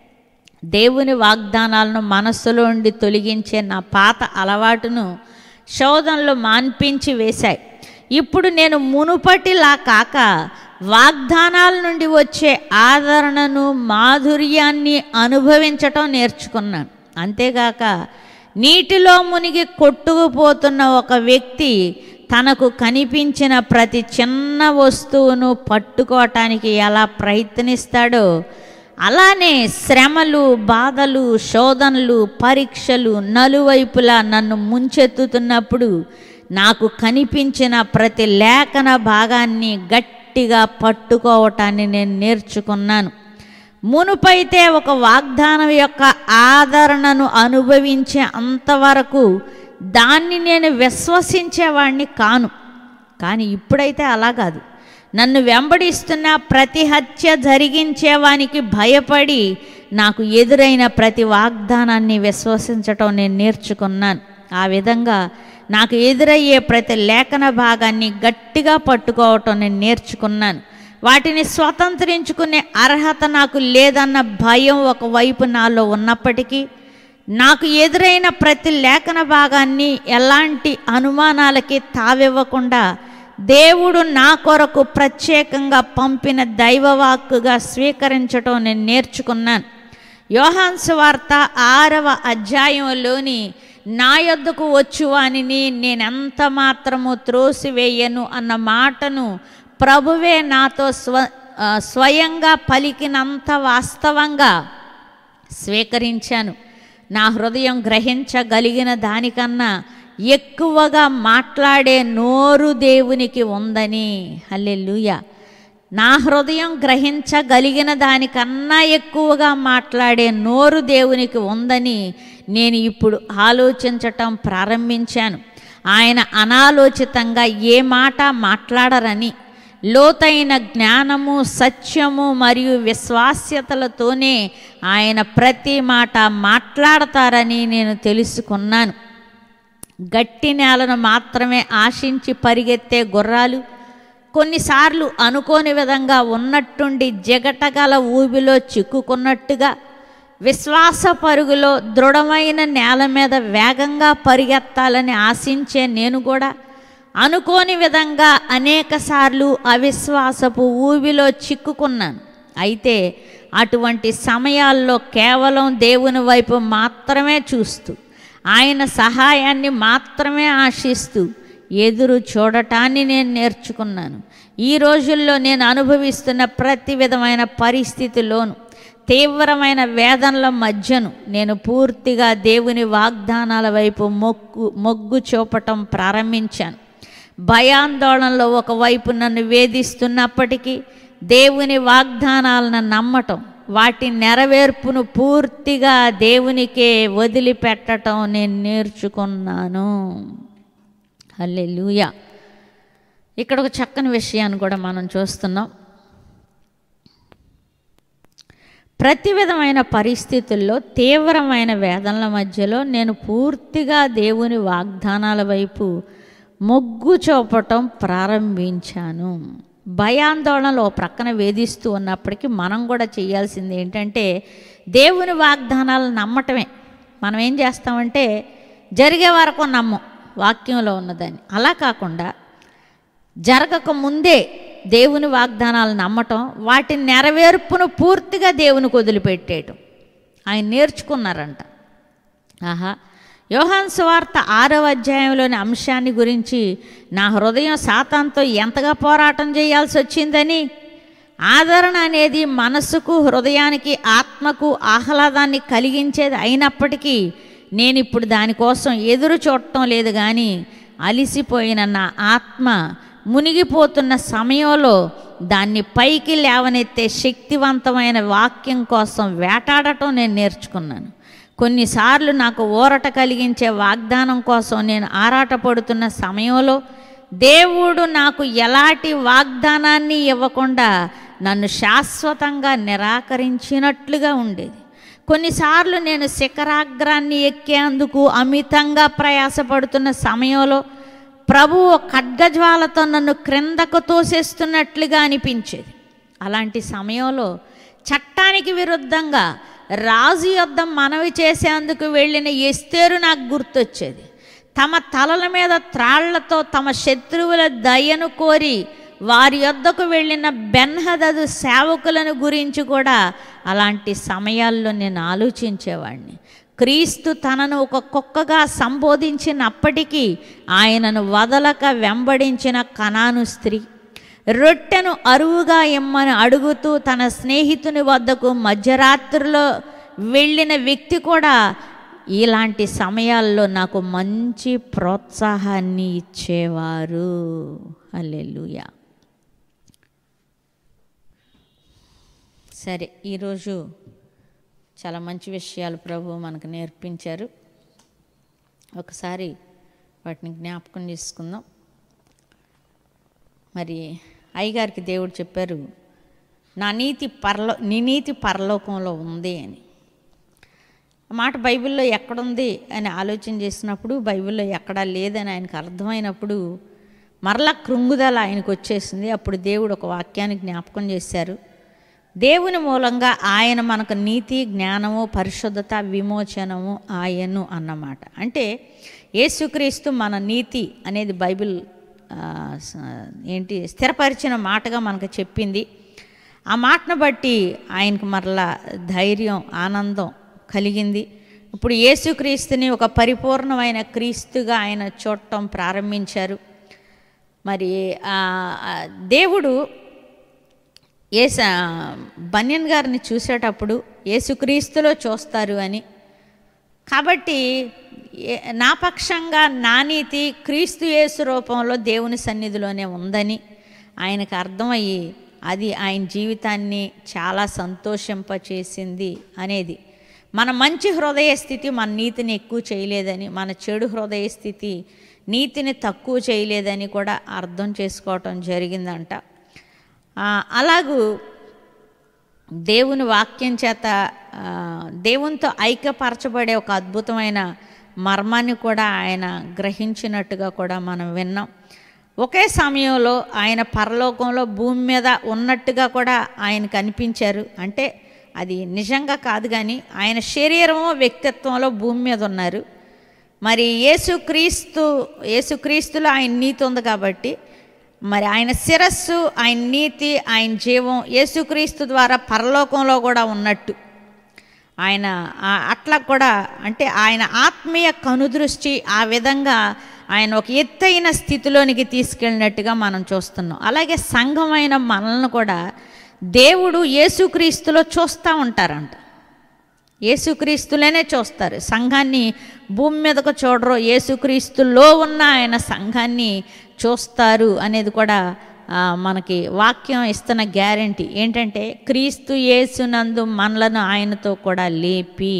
దేవుని వాగ్దానాలను మనస్సులో నుండి తొలగించే నా పాత అలవాటును శోధనలు మాన్పించి వేశాయి ఇప్పుడు నేను మునుపటిలా కాక వాగ్దానాల నుండి వచ్చే ఆదరణను మాధుర్యాన్ని అనుభవించటం నేర్చుకున్నాను అంతేగాక నీటిలో మునిగి కొట్టుకుపోతున్న ఒక వ్యక్తి తనకు కనిపించిన ప్రతి చిన్న వస్తువును పట్టుకోవటానికి ఎలా ప్రయత్నిస్తాడో అలానే శ్రమలు బాధలు శోధనలు పరీక్షలు నలువైపులా నన్ను ముంచెత్తుతున్నప్పుడు నాకు కనిపించిన ప్రతి లేఖన భాగాన్ని గట్టిగా పట్టుకోవటాన్ని నేను నేర్చుకున్నాను మునుపైతే ఒక వాగ్దానం యొక్క ఆదరణను అనుభవించే అంతవరకు దాన్ని నేను విశ్వసించేవాడిని కాను కానీ ఇప్పుడైతే అలా కాదు నన్ను వెంబడిస్తున్న ప్రతి హత్య జరిగించేవానికి భయపడి నాకు ఎదురైన ప్రతి వాగ్దానాన్ని విశ్వసించటం నేను నేర్చుకున్నాను ఆ విధంగా నాకు ఎదురయ్యే ప్రతి లేఖన భాగాన్ని గట్టిగా పట్టుకోవటం నేను నేర్చుకున్నాను వాటిని స్వతంత్రించుకునే అర్హత నాకు లేదన్న భయం ఒకవైపు నాలో ఉన్నప్పటికీ నాకు ఎదురైన ప్రతి లేఖన భాగాన్ని ఎలాంటి అనుమానాలకి తావివ్వకుండా దేవుడు నా కొరకు ప్రత్యేకంగా పంపిన దైవవాక్కుగా స్వీకరించటం నేను నేర్చుకున్నాను యోహాన్ సువార్త ఆరవ అధ్యాయంలోని నా యొద్దకు వచ్చువానిని నేనెంత మాత్రము త్రోసివేయను అన్న మాటను ప్రభువే నాతో స్వ ఆ, స్వయంగా పలికినంత వాస్తవంగా స్వీకరించాను నా హృదయం గ్రహించగలిగిన దానికన్నా ఎక్కువగా మాట్లాడే నోరు దేవునికి ఉందని హల్లెలూయ నా హృదయం గ్రహించగలిగిన దానికన్నా ఎక్కువగా మాట్లాడే నోరు దేవునికి ఉందని నేను ఇప్పుడు ఆలోచించటం ప్రారంభించాను ఆయన అనాలోచితంగా ఏ మాట మాట్లాడరని లోతైన జ్ఞానము సత్యము మరియు విశ్వాస్యతలతోనే ఆయన ప్రతి మాట మాట్లాడతారని నేను తెలుసుకున్నాను గట్టి నేలను మాత్రమే ఆశించి పరిగెత్తే గుర్రాలు కొన్నిసార్లు అనుకోని విధంగా ఉన్నట్టుండి జగటగల ఊబిలో చిక్కుకున్నట్టుగా విశ్వాస పరుగులో దృఢమైన నేల మీద వేగంగా పరిగెత్తాలని ఆశించే నేను కూడా అనుకోని విధంగా అనేకసార్లు అవిశ్వాసపు ఊబిలో చిక్కుకున్నాను అయితే అటువంటి సమయాల్లో కేవలం దేవుని వైపు మాత్రమే చూస్తూ ఆయన సహాయాన్ని మాత్రమే ఆశిస్తూ ఎదురు చూడటాన్ని నేను నేర్చుకున్నాను ఈ రోజుల్లో నేను అనుభవిస్తున్న ప్రతి విధమైన పరిస్థితిలోను తీవ్రమైన వేదనల మధ్యను నేను పూర్తిగా దేవుని వాగ్దానాల వైపు మొగ్గు మొగ్గు చూపటం ప్రారంభించాను భయాందోళనలో ఒకవైపు నన్ను వేధిస్తున్నప్పటికీ దేవుని వాగ్దానాలను నమ్మటం వాటి నెరవేర్పును పూర్తిగా దేవునికే వదిలిపెట్టటం నేను నేర్చుకున్నాను హల్లెలూయా ఇక్కడ ఒక చక్కని విషయాన్ని కూడా మనం చూస్తున్నాం ప్రతి విధమైన పరిస్థితుల్లో తీవ్రమైన వేదనల మధ్యలో నేను పూర్తిగా దేవుని వాగ్దానాల వైపు మొగ్గు చూపటం ప్రారంభించాను భయాందోళనలో ఓ ప్రక్కన వేధిస్తూ ఉన్నప్పటికీ మనం కూడా చేయాల్సింది ఏంటంటే దేవుని వాగ్దానాలు నమ్మటమే మనం ఏం చేస్తామంటే జరిగే వరకు నమ్మం వాక్యంలో ఉన్నదని అలా కాకుండా జరగక ముందే దేవుని వాగ్దానాలు నమ్మటం వాటి నెరవేర్పును పూర్తిగా దేవునికి వదిలిపెట్టేయటం ఆయన నేర్చుకున్నారంట ఆహా యోహాన్ సువార్త ఆరవ అధ్యాయంలోని అంశాన్ని గురించి నా హృదయం సాతాంతో ఎంతగా పోరాటం చేయాల్సి వచ్చిందని ఆదరణ అనేది మనసుకు హృదయానికి ఆత్మకు ఆహ్లాదాన్ని కలిగించేది అయినప్పటికీ నేను ఇప్పుడు దానికోసం ఎదురు చూడటం లేదు కానీ అలిసిపోయిన నా ఆత్మ మునిగిపోతున్న సమయంలో దాన్ని పైకి లేవనెత్తే శక్తివంతమైన వాక్యం కోసం వేటాడటం నేను నేర్చుకున్నాను కొన్నిసార్లు నాకు ఊరట కలిగించే వాగ్దానం కోసం నేను ఆరాటపడుతున్న సమయంలో దేవుడు నాకు ఎలాంటి వాగ్దానాన్ని ఇవ్వకుండా నన్ను శాశ్వతంగా నిరాకరించినట్లుగా ఉండేది కొన్నిసార్లు నేను శిఖరాగ్రాన్ని ఎక్కేందుకు అమితంగా ప్రయాసపడుతున్న సమయంలో ప్రభువు ఖడ్గజ్వాలతో నన్ను క్రిందకు తోసేస్తున్నట్లుగా అనిపించేది అలాంటి సమయంలో చట్టానికి విరుద్ధంగా రాజు యొద్ద మనవి చేసేందుకు వెళ్ళిన ఎస్తేరు నాకు గుర్తొచ్చేది తమ తలల మీద త్రాళ్లతో తమ శత్రువుల దయను కోరి వారి యొద్దకు వెళ్ళిన బెన్హదదు సేవకులను గురించి కూడా అలాంటి సమయాల్లో నేను ఆలోచించేవాడిని క్రీస్తు తనను ఒక కుక్కగా సంబోధించినప్పటికీ ఆయనను వదలక వెంబడించిన కనాను స్త్రీ రొట్టెను అరువుగా ఇమ్మని అడుగుతూ తన స్నేహితుని వద్దకు మధ్యరాత్రిలో వెళ్ళిన వ్యక్తి కూడా ఇలాంటి సమయాల్లో నాకు మంచి ప్రోత్సాహాన్ని ఇచ్చేవారు అల్లెలుయా సరే ఈరోజు చాలా మంచి విషయాలు ప్రభు మనకు నేర్పించారు ఒకసారి వాటిని జ్ఞాపకం చేసుకుందాం మరి అయ్యగారికి దేవుడు చెప్పారు నా నీతి పరలో నీ నీతి పరలోకంలో ఉంది అని ఆ మాట బైబిల్లో ఎక్కడుంది అని ఆలోచన చేసినప్పుడు బైబిల్లో ఎక్కడా లేదని ఆయనకు అర్థమైనప్పుడు మరలా కృంగుదల ఆయనకు వచ్చేసింది అప్పుడు దేవుడు ఒక వాక్యాన్ని జ్ఞాపకం చేశారు దేవుని మూలంగా ఆయన మనకు నీతి జ్ఞానము పరిశుద్ధత విమోచనము ఆయను అన్నమాట అంటే యేసుక్రీస్తు మన నీతి అనేది బైబిల్ ఆ, స- ఏంటి స్థిరపరిచిన మాటగా మనకు చెప్పింది ఆ మాటను బట్టి ఆయనకు మరలా ధైర్యం ఆనందం కలిగింది ఇప్పుడు యేసుక్రీస్తుని ఒక పరిపూర్ణమైన క్రీస్తుగా ఆయన చూడటం ప్రారంభించారు మరి ఆ, ఆ, దేవుడు ఏస బన్యన్ గారిని చూసేటప్పుడు యేసుక్రీస్తులో చూస్తారు అని కాబట్టి ఏ- నా పక్షంగా నా నీతి క్రీస్తు యేసు రూపంలో దేవుని సన్నిధిలోనే ఉందని ఆయనకు అర్థమయ్యి అది ఆయన జీవితాన్ని చాలా సంతోషింపచేసింది అనేది మన మంచి హృదయ స్థితి మన నీతిని ఎక్కువ చేయలేదని మన చెడు హృదయ స్థితి నీతిని తక్కువ చేయలేదని కూడా అర్థం చేసుకోవటం జరిగిందంట ఆ, అలాగూ దేవుని వాక్యం చేత ఆ, దేవునితో ఐక్యపరచబడే ఒక అద్భుతమైన మర్మాన్ని కూడా ఆయన గ్రహించినట్టుగా కూడా మనం విన్నాం ఒకే సమయంలో ఆయన పరలోకంలో భూమి మీద ఉన్నట్టుగా కూడా ఆయన కనిపించారు అంటే అది నిజంగా కాదు కానీ ఆయన శరీరము వ్యక్తిత్వంలో భూమి మీద ఉన్నారు మరి యేసుక్రీస్తు యేసుక్రీస్తులో ఆయన నీతి ఉంది కాబట్టి మరి ఆయన శిరస్సు ఆయన నీతి ఆయన జీవం యేసుక్రీస్తు ద్వారా పరలోకంలో కూడా ఉన్నట్టు ఆయన ఆ- అట్లా కూడా అంటే ఆయన ఆత్మీయ కనుదృష్టి ఆ విధంగా ఆయన ఒక ఎత్తైన స్థితిలోనికి తీసుకెళ్ళినట్టుగా మనం చూస్తున్నాం అలాగే సంఘమైన మనల్ని కూడా దేవుడు యేసుక్రీస్తులో చూస్తూ ఉంటారంట యేసుక్రీస్తులోనే చూస్తారు సంఘాన్ని భూమి మీదకు చూడరు యేసుక్రీస్తులో ఉన్న ఆయన సంఘాన్ని చూస్తారు అనేది కూడా ఆ, మనకి వాక్యం ఇస్తున్న గ్యారంటీ ఏంటంటే క్రీస్తు యేసునందు మనలను ఆయనతో కూడా లేపి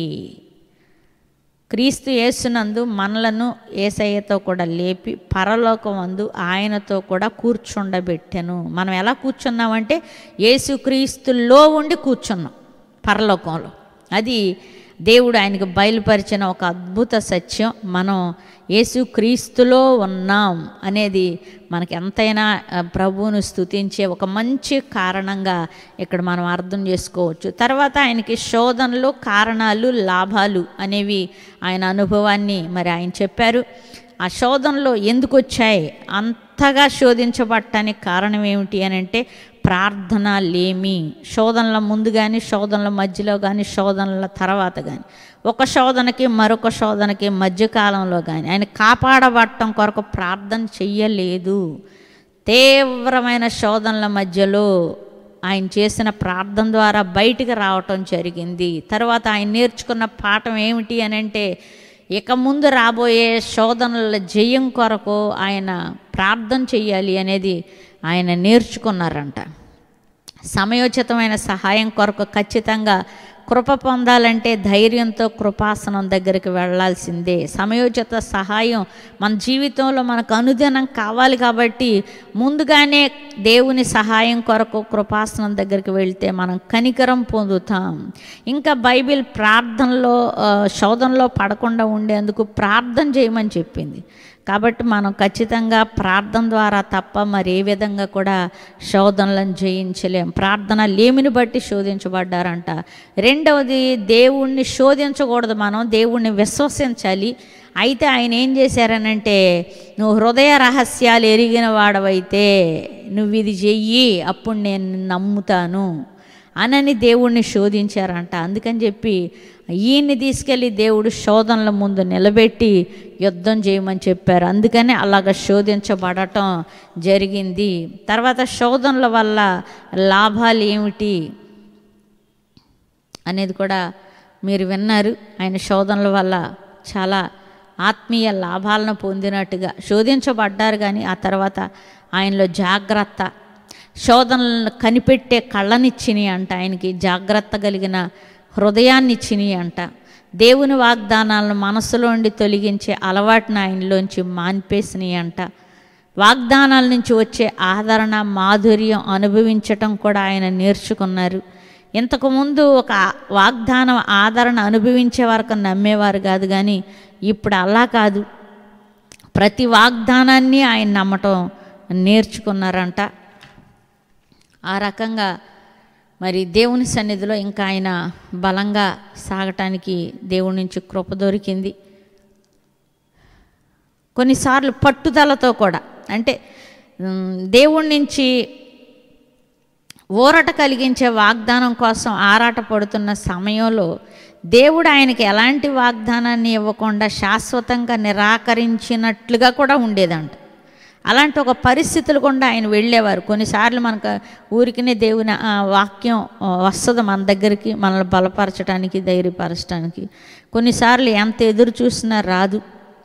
క్రీస్తు యేసునందు మనలను ఏసయ్యతో కూడా లేపి పరలోకమందు ఆయనతో కూడా కూర్చుండబెట్టెను మనం ఎలా కూర్చున్నామంటే యేసుక్రీస్తులో ఉండి కూర్చున్నాం పరలోకంలో అది దేవుడు ఆయనకు బయలుపరిచిన ఒక అద్భుత సత్యం మనం యేసుక్రీస్తులో ఉన్నాం అనేది మనకి ఎంతైనా ఆ, ప్రభువును స్తుతించే ఒక మంచి కారణంగా ఇక్కడ మనం అర్థం చేసుకోవచ్చు తర్వాత ఆయనకి శోధనలు కారణాలు లాభాలు అనేవి ఆయన అనుభవాన్ని మరి ఆయన చెప్పారు ఆ శోధనలో ఎందుకు వచ్చాయి అంతగా శోధించబడటానికి కారణం ఏమిటి అని అంటే ప్రార్థన లేమి శోధనల ముందు కానీ శోధనల మధ్యలో కానీ శోధనల తర్వాత కానీ ఒక శోధనకి మరొక శోధనకి మధ్యకాలంలో కానీ ఆయన కాపాడబడటం కొరకు ప్రార్థన చెయ్యలేదు తీవ్రమైన శోధనల మధ్యలో ఆయన చేసిన ప్రార్థన ద్వారా బయటికి రావటం జరిగింది తర్వాత ఆయన నేర్చుకున్న పాఠం ఏమిటి అని అంటే ఇక ముందు రాబోయే శోధనల జయం కొరకు ఆయన ప్రార్థన చెయ్యాలి అనేది ఆయన నేర్చుకున్నారంట సమయోచితమైన సహాయం కొరకు ఖచ్చితంగా కృప పొందాలంటే ధైర్యంతో కృపాసనం దగ్గరికి వెళ్ళాల్సిందే సమయోచిత సహాయం మన జీవితంలో మనకు అనుదినం కావాలి కాబట్టి ముందుగానే దేవుని సహాయం కొరకు కృపాసనం దగ్గరికి వెళ్తే మనం కనికరం పొందుతాం ఇంకా బైబిల్ ప్రార్థనలో ఆ, శోధనలో పడకుండా ఉండేందుకు ప్రార్థన చేయమని చెప్పింది కాబట్టి మనం ఖచ్చితంగా ప్రార్థన ద్వారా తప్ప మరి ఏ విధంగా కూడా శోధనలను జయించలేం ప్రార్థన లేమిని బట్టి శోధించబడ్డారంట రెండవది దేవుణ్ణి శోధించకూడదు మనం దేవుణ్ణి విశ్వసించాలి అయితే ఆయన ఏం చేశారనంటే నువ్వు హృదయ రహస్యాలు ఎరిగిన వాడవైతే నువ్వు ఇది చెయ్యి అప్పుడు నేను నిన్ను నమ్ముతాను అనని దేవుణ్ణి శోధించారంట అందుకని చెప్పి ఈయన్ని తీసుకెళ్ళి దేవుడు శోధనల ముందు నిలబెట్టి యుద్ధం చేయమని చెప్పారు అందుకని అలాగ శోధించబడటం జరిగింది తర్వాత శోధనల వల్ల లాభాలు ఏమిటి అనేది కూడా మీరు విన్నారు ఆయన శోధనల వల్ల చాలా ఆత్మీయ లాభాలను పొందినట్టుగా శోధించబడ్డారు కానీ ఆ తర్వాత ఆయనలో జాగ్రత్త శోధనలను కనిపెట్టే కళ్ళనిచ్చినాయి అంట ఆయనకి జాగ్రత్త కలిగిన హృదయాన్ని ఇచ్చినాయి అంట దేవుని వాగ్దానాలను మనసులోండి తొలగించే అలవాటును ఆయనలోంచి మాన్పేసినాయి అంట వాగ్దానాల నుంచి వచ్చే ఆదరణ మాధుర్యం అనుభవించటం కూడా ఆయన నేర్చుకున్నారు ఇంతకుముందు ఒక వాగ్దానం ఆదరణ అనుభవించే వరకు నమ్మేవారు కాదు కానీ ఇప్పుడు అలా కాదు ప్రతి వాగ్దానాన్ని ఆయన నమ్మటం నేర్చుకున్నారంట ఆ రకంగా మరి దేవుని సన్నిధిలో ఇంకా ఆయన బలంగా సాగటానికి దేవుడి నుంచి కృప దొరికింది కొన్నిసార్లు పట్టుదలతో కూడా అంటే ఉమ్, దేవుడి నుంచి ఊరట కలిగించే వాగ్దానం కోసం ఆరాట పడుతున్న సమయంలో దేవుడు ఆయనకి ఎలాంటి వాగ్దానాన్ని ఇవ్వకుండా శాశ్వతంగా నిరాకరించినట్లుగా కూడా ఉండేదంట అలాంటి ఒక పరిస్థితులు కూడా ఆయన వెళ్ళేవారు కొన్నిసార్లు మనకు ఊరికినే దేవుని ఆ, వాక్యం ఆ, వస్తుంది మన దగ్గరికి మనల్ని బలపరచడానికి ధైర్యపరచడానికి కొన్నిసార్లు ఎంత ఎదురు చూసినా రాదు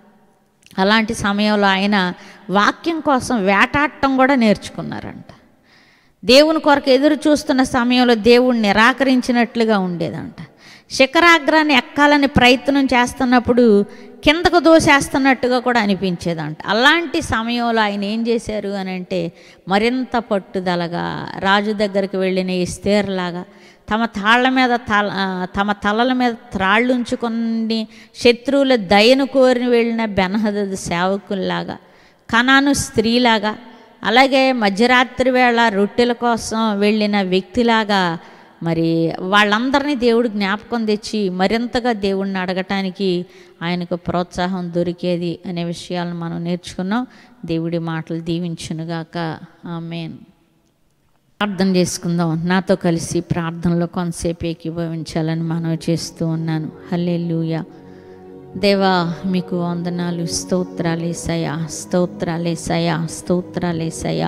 అలాంటి సమయంలో ఆయన వాక్యం కోసం వేటాడటం కూడా నేర్చుకున్నారంట దేవుని కొరకు ఎదురు చూస్తున్న సమయంలో దేవుడు నిరాకరించినట్లుగా ఉండేదంట శిఖరాగ్రాన్ని ఎక్కాలని ప్రయత్నం చేస్తున్నప్పుడు కిందకు దోసేస్తున్నట్టుగా కూడా అనిపించేదంట అలాంటి సమయంలో ఆయన ఏం చేశారు అని అంటే మరింత పట్టుదలగా రాజు దగ్గరికి వెళ్ళిన ఇస్తేర్లాగా తమ తాళ్ళ మీద తల ఆ, తమ తలల మీద త్రాళ్ళు ఉంచుకొని శత్రువుల దయను కోరిని వెళ్ళిన బెనహదదు సేవకుల్లాగా కనాను స్త్రీలాగా అలాగే మధ్యరాత్రి వేళ రొట్టెల కోసం వెళ్ళిన వ్యక్తిలాగా మరి వాళ్ళందరినీ దేవుడు జ్ఞాపకం తెచ్చి మరింతగా దేవుడిని అడగటానికి ఆయనకు ప్రోత్సాహం దొరికేది అనే విషయాలను మనం నేర్చుకున్నాం దేవుడి మాటలు దీవించునుగాక ఆమెన్ ప్రార్థన చేసుకుందాం నాతో కలిసి ప్రార్థనలో కొంతసేపు ఏకీభవించాలని మనవి చేస్తూ ఉన్నాను హల్లెలూయా దేవా మీకు వందనాలు స్తోత్రాలేసయ్యా స్తోత్రాలేసయ్యా స్తోత్రాలేసయ్యా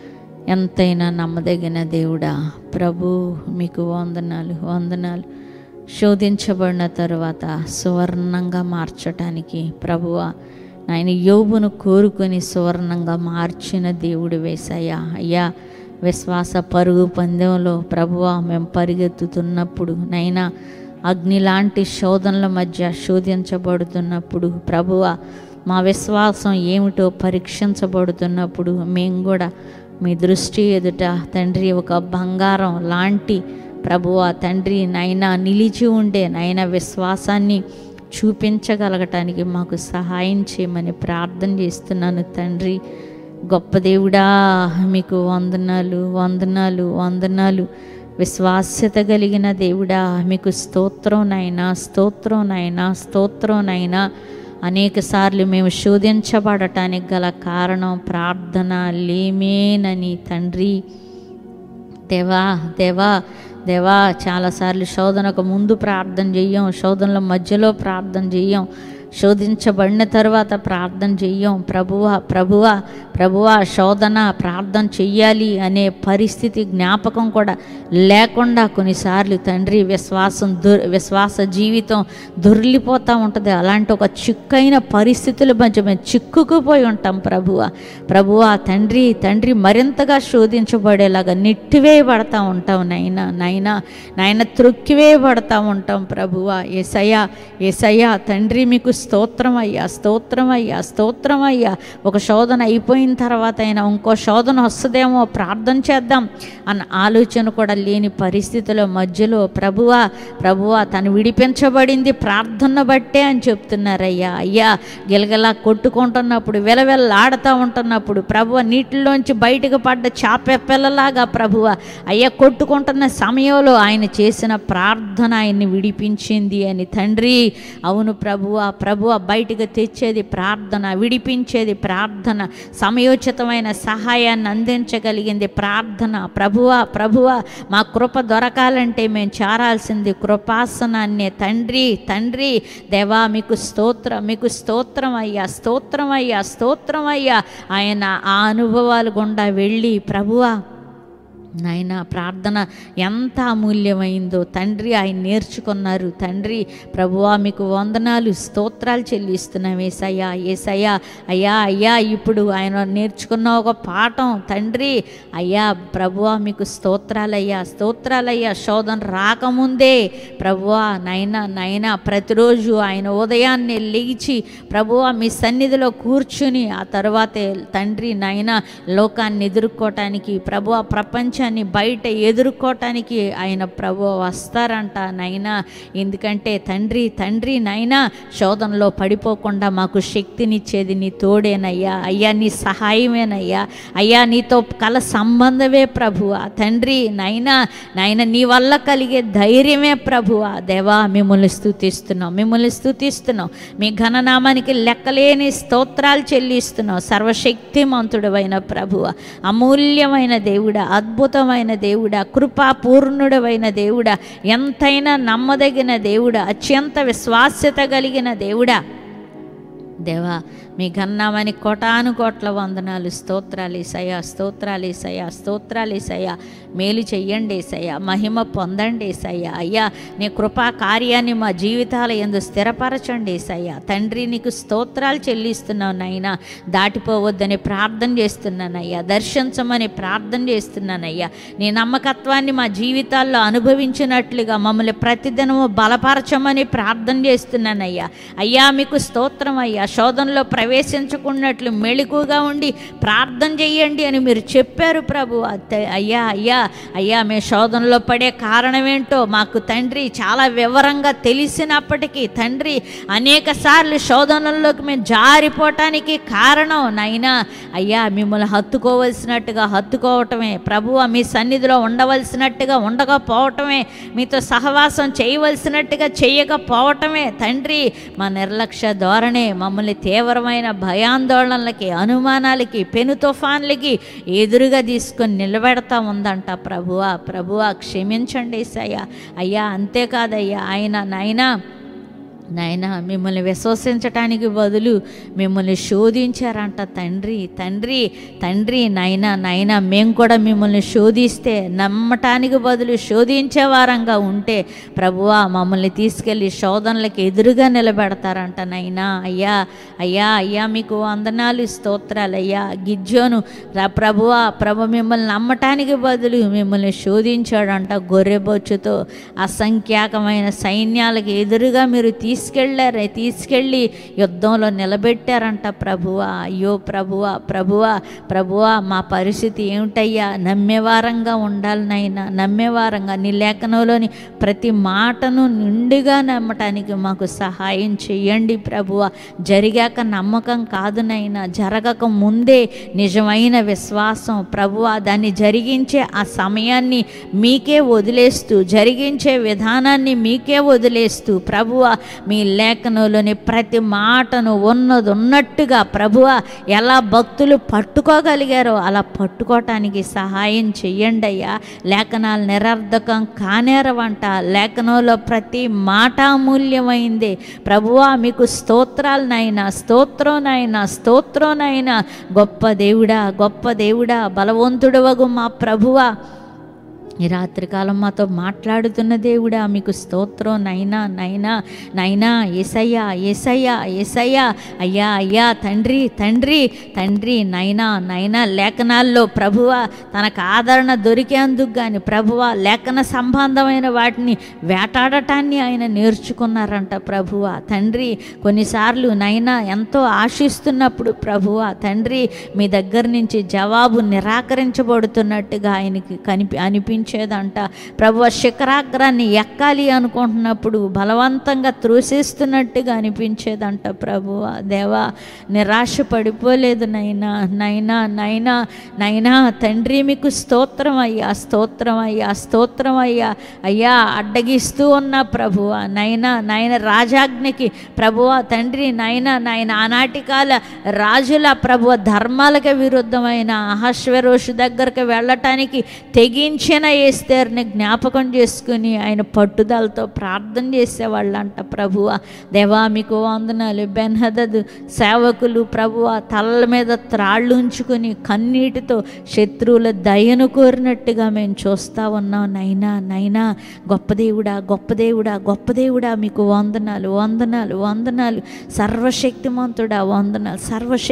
ఎంతైనా నమ్మదగిన దేవుడా ప్రభు మీకు వందనాలు వందనాలు శోధించబడిన తరువాత సువర్ణంగా మార్చటానికి ప్రభువ ఆయన యోబును కోరుకొని సువర్ణంగా మార్చిన దేవుడు వేసయ్యా అయ్యా విశ్వాస పరుగు పందెంలో ప్రభువ మేము పరిగెత్తుతున్నప్పుడు నైనా అగ్ని లాంటి శోధనల మధ్య శోధించబడుతున్నప్పుడు ప్రభువ మా విశ్వాసం ఏమిటో పరీక్షించబడుతున్నప్పుడు మేము కూడా మీ దృష్టి ఎదుట తండ్రి ఒక బంగారం లాంటి ప్రభువ తండ్రి నైనా నిలిచి ఉండే నైనా విశ్వాసాన్ని చూపించగలగటానికి మాకు సహాయం చేయమని ప్రార్థన చేస్తున్నాను తండ్రి గొప్ప దేవుడా మీకు వందనాలు వందనాలు వందనాలు విశ్వాస్యత కలిగిన దేవుడా మీకు స్తోత్రం నైనా స్తోత్రం నైనా స్తోత్రం నైనా అనేక సార్లు మేము శోధించబడటానికి గల కారణం ప్రార్థన లేమేనని తండ్రి దేవా దేవా దేవా చాలాసార్లు శోధనకు ముందు ప్రార్థన చెయ్యం శోధనల మధ్యలో ప్రార్థన చెయ్యం శోధించబడిన తర్వాత ప్రార్థన చెయ్యం ప్రభువ ప్రభువ ప్రభువ శోధన ప్రార్థన చెయ్యాలి అనే పరిస్థితి జ్ఞాపకం కూడా లేకుండా కొన్నిసార్లు తండ్రి విశ్వాసం దుర్ విశ్వాస జీవితం దొర్లిపోతూ ఉంటుంది అలాంటి ఒక చిక్కైన పరిస్థితుల మధ్య మేము చిక్కుకుపోయి ఉంటాం ప్రభువ ప్రభువ తండ్రి తండ్రి మరింతగా శోధించబడేలాగా నెట్టివేయబడతా ఉంటాం నైనా నైనా నాయన త్రొక్కివేయబడతా ఉంటాం ప్రభువ ఏసయ్యా ఏసయ్యా తండ్రి మీకు స్తోత్రం అయ్యా స్తోత్రం అయ్యా స్తోత్రం అయ్యా ఒక శోధన అయిపోయిన తర్వాత అయినా ఇంకో శోధన వస్తుందేమో ప్రార్థన చేద్దాం అన్న ఆలోచన కూడా లేని పరిస్థితుల మధ్యలో ప్రభువా ప్రభువా తను విడిపించబడింది ప్రార్థన బట్టే అని చెప్తున్నారయ్యా అయ్యా గిలగలా కొట్టుకుంటున్నప్పుడు వెలవెల్లాడుతూ ఉంటున్నప్పుడు ప్రభువ నీటిలోంచి బయటకు పడ్డ చాప పిల్లలాగా ప్రభువ అయ్యా కొట్టుకుంటున్న సమయంలో ఆయన చేసిన ప్రార్థన ఆయన్ని విడిపించింది అని తండ్రి అవును ప్రభువ ప్రభువ బయటకు తెచ్చేది ప్రార్థన విడిపించేది ప్రార్థన సమయోచితమైన సహాయాన్ని అందించగలిగింది ప్రార్థన ప్రభువ ప్రభువ మా కృప దొరకాలంటే మేము చేరాల్సింది కృపాసనాన్నే తండ్రి తండ్రి దేవా మీకు స్తోత్రం మీకు స్తోత్రం అయ్యా స్తోత్రం అయ్యా స్తోత్రం అయ్యా ఆయన ఆ అనుభవాలు గుండా వెళ్ళి ప్రభువా నాయన ప్రార్థన ఎంత అమూల్యమైందో తండ్రి ఆయన నేర్చుకున్నారు తండ్రి ప్రభువా మీకు వందనాలు స్తోత్రాలు చెల్లిస్తున్నాం ఏసయ్యా ఏసయ్యా అయ్యా అయ్యా ఇప్పుడు ఆయన నేర్చుకున్న ఒక పాఠం తండ్రి అయ్యా ప్రభువా మీకు స్తోత్రాలయ్యా స్తోత్రాలయ్యా శోధన రాకముందే ప్రభువా నైనా నైనా ప్రతిరోజు ఆయన ఉదయాన్నే లేచి ప్రభువా మీ సన్నిధిలో కూర్చుని ఆ తర్వాతే తండ్రి నైనా లోకాన్ని ఎదుర్కోవటానికి ప్రభువా ప్రపంచాన్ని ప్రపంచాన్ని బయట ఎదుర్కోవటానికి ఆయన ప్రభు వస్తారంట నైనా ఎందుకంటే తండ్రి తండ్రి నైనా శోధనలో పడిపోకుండా మాకు శక్తినిచ్చేది నీ తోడేనయ్యా అయ్యా నీ సహాయమేనయ్యా అయ్యా నీతో కల సంబంధమే ప్రభువా తండ్రి నైనా నాయన నీ వల్ల కలిగే ధైర్యమే ప్రభువా దేవా మిమ్మల్ని స్థుతిస్తున్నాం మిమ్మల్ని స్థుతిస్తున్నాం మీ ఘననామానికి లెక్కలేని స్తోత్రాలు చెల్లిస్తున్నాం సర్వశక్తిమంతుడవైన ప్రభువ అమూల్యమైన దేవుడా అద్భుతమైన దేవుడా కృపాపూర్ణుడవైన దేవుడా ఎంతైనా నమ్మదగిన దేవుడా అత్యంత విశ్వాస్యత కలిగిన దేవుడా దేవా మీ గన్నామని కోటాను కోట్ల వందనాలు స్తోత్రాలు ఇసయ్యా స్తోత్రాలు ఇసయ్యా స్తోత్రాలు ఇసయ్యా మేలు చెయ్యండి ఇసయ్యా మహిమ పొందండి ఇసయ్యా అయ్యా నీ కృపా కార్యాన్ని మా జీవితాల ఎందు స్థిరపరచండి ఇసయ్యా తండ్రి నీకు స్తోత్రాలు చెల్లిస్తున్నావు నాయనా దాటిపోవద్దని ప్రార్థన చేస్తున్నానయ్యా దర్శించమని ప్రార్థన చేస్తున్నానయ్యా నీ నమ్మకత్వాన్ని మా జీవితాల్లో అనుభవించినట్లుగా మమ్మల్ని ప్రతిదినము బలపరచమని ప్రార్థన చేస్తున్నానయ్యా అయ్యా మీకు స్తోత్రం అయ్యా శోధనలో ప్రవేశించకున్నట్లు మెళుకుగా ఉండి ప్రార్థన చెయ్యండి అని మీరు చెప్పారు ప్రభు అత్త- అయ్యా అయ్యా అయ్యా మేము శోధనలో పడే కారణం ఏంటో మాకు తండ్రి చాలా వివరంగా తెలిసినప్పటికీ తండ్రి అనేక సార్లు శోధనల్లోకి మేము జారిపోవటానికి కారణం నైనా అయ్యా మిమ్మల్ని హత్తుకోవలసినట్టుగా హత్తుకోవటమే ప్రభువ మీ సన్నిధిలో ఉండవలసినట్టుగా ఉండకపోవటమే మీతో సహవాసం చేయవలసినట్టుగా చేయకపోవటమే తండ్రి మా నిర్లక్ష్య ధోరణే మమ్మల్ని తీవ్రమైన భయాందోళనలకి అనుమానాలకి పెను తుఫాన్లకి ఎదురుగా తీసుకొని నిలబెడతా ఉందంట ప్రభువా ప్రభువా క్షమించండి సయ్యా అయ్యా అంతేకాదయ్యా ఆయన నాయనా నాయన మిమ్మల్ని విశ్వసించటానికి బదులు మిమ్మల్ని శోధించారంట తండ్రి తండ్రి తండ్రి నాయన నాయన మేము కూడా మిమ్మల్ని శోధిస్తే నమ్మటానికి బదులు శోధించే వారంగా ఉంటే ప్రభువా మమ్మల్ని తీసుకెళ్ళి శోధనలకు ఎదురుగా నిలబెడతారంట నాయనా అయ్యా అయ్యా అయ్యా మీకు వందనాలు స్తోత్రాలు అయ్యా గిజ్జోను రా ప్రభువా ప్రభు మిమ్మల్ని నమ్మటానికి బదులు మిమ్మల్ని శోధించాడంట గొర్రెబొచ్చుతో అసంఖ్యాకమైన సైన్యాలకు ఎదురుగా మీరు తీసుకెళ్ళారే తీసుకెళ్ళి యుద్ధంలో నిలబెట్టారంట ప్రభువా అయ్యో ప్రభువా ప్రభువా ప్రభువా మా పరిస్థితి ఏమిటయ్యా నమ్మేవారంగా ఉండాలి నాయనా నమ్మేవారంగా నీ లేఖనంలోని ప్రతి మాటను నిండుగా నమ్మటానికి మాకు సహాయం చేయండి ప్రభువా జరిగాక నమ్మకం కాదు నైనా జరగక ముందే నిజమైన విశ్వాసం ప్రభువా దాన్ని జరిగించే ఆ సమయాన్ని మీకే వదిలేస్తూ జరిగించే విధానాన్ని మీకే వదిలేస్తూ ప్రభువ మీ లేఖనంలోని ప్రతి మాటను ఉన్నది ఉన్నట్టుగా ప్రభువ ఎలా భక్తులు పట్టుకోగలిగారో అలా పట్టుకోవటానికి సహాయం చెయ్యండి అయ్యా లేఖనాలు నిరర్ధకం కానేరవంట లేఖనంలో ప్రతి మాట అమూల్యమైంది ప్రభువా మీకు స్తోత్రాలు నాయనా స్తోత్రం నాయనా స్తోత్రం నాయనా గొప్ప దేవుడా గొప్ప దేవుడా బలవంతుడవగు మా ప్రభువా ఈ రాత్రికాలం మాతో మాట్లాడుతున్న దేవుడా మీకు స్తోత్రం నైనా నైనా నైనా ఏసయ్యా ఏసయ్యా ఏసయ్యా అయ్యా అయ్యా తండ్రి తండ్రి తండ్రి నైనా నైనా లేఖనాల్లో ప్రభువ తనకు ఆదరణ దొరికేందుకు కానీ ప్రభువ లేఖన సంబంధమైన వాటిని వేటాడటాన్ని ఆయన నేర్చుకున్నారంట ప్రభువ తండ్రి కొన్నిసార్లు నైనా ఎంతో ఆశిస్తున్నప్పుడు ప్రభువ తండ్రి మీ దగ్గర నుంచి జవాబు నిరాకరించబడుతున్నట్టుగా ఆయనకి కనిపి అనిపించేదంట ప్రభు శిఖరాగ్రాన్ని ఎక్కాలి అనుకుంటున్నప్పుడు బలవంతంగా త్రోసేస్తున్నట్టుగా అనిపించేదంట ప్రభువ దేవా నిరాశ పడిపోలేదు నైనా నైనా నైనా నైనా తండ్రి మీకు స్తోత్రం అయ్యా స్తోత్రం అయ్యా స్తోత్రం అయ్యా అయ్యా అడ్డగిస్తూ ఉన్న ప్రభువ నైనా నాయన రాజాజ్ఞకి ప్రభువ తండ్రి నైనా నాయన ఆనాటి కాల రాజుల ప్రభువ ధర్మాలకు విరుద్ధమైన అహశ్వరోషు దగ్గరకు వెళ్ళటానికి తెగించిన ఏస్తేర్ని జ్ఞాపకం చేసుకుని ఆయన పట్టుదలతో ప్రార్థన చేసేవాళ్ళంట ప్రభువ దేవా మీకు వందనాలు బెన్హదదు సేవకులు ప్రభువ తలల మీద త్రాళ్ళు ఉంచుకుని కన్నీటితో శత్రువుల దయను కోరినట్టుగా మేము చూస్తూ ఉన్నాం నైనా నైనా గొప్ప దేవుడా గొప్ప దేవుడా గొప్ప దేవుడా మీకు వందనాలు వందనాలు వందనాలు సర్వశక్తిమంతుడా వందనాలు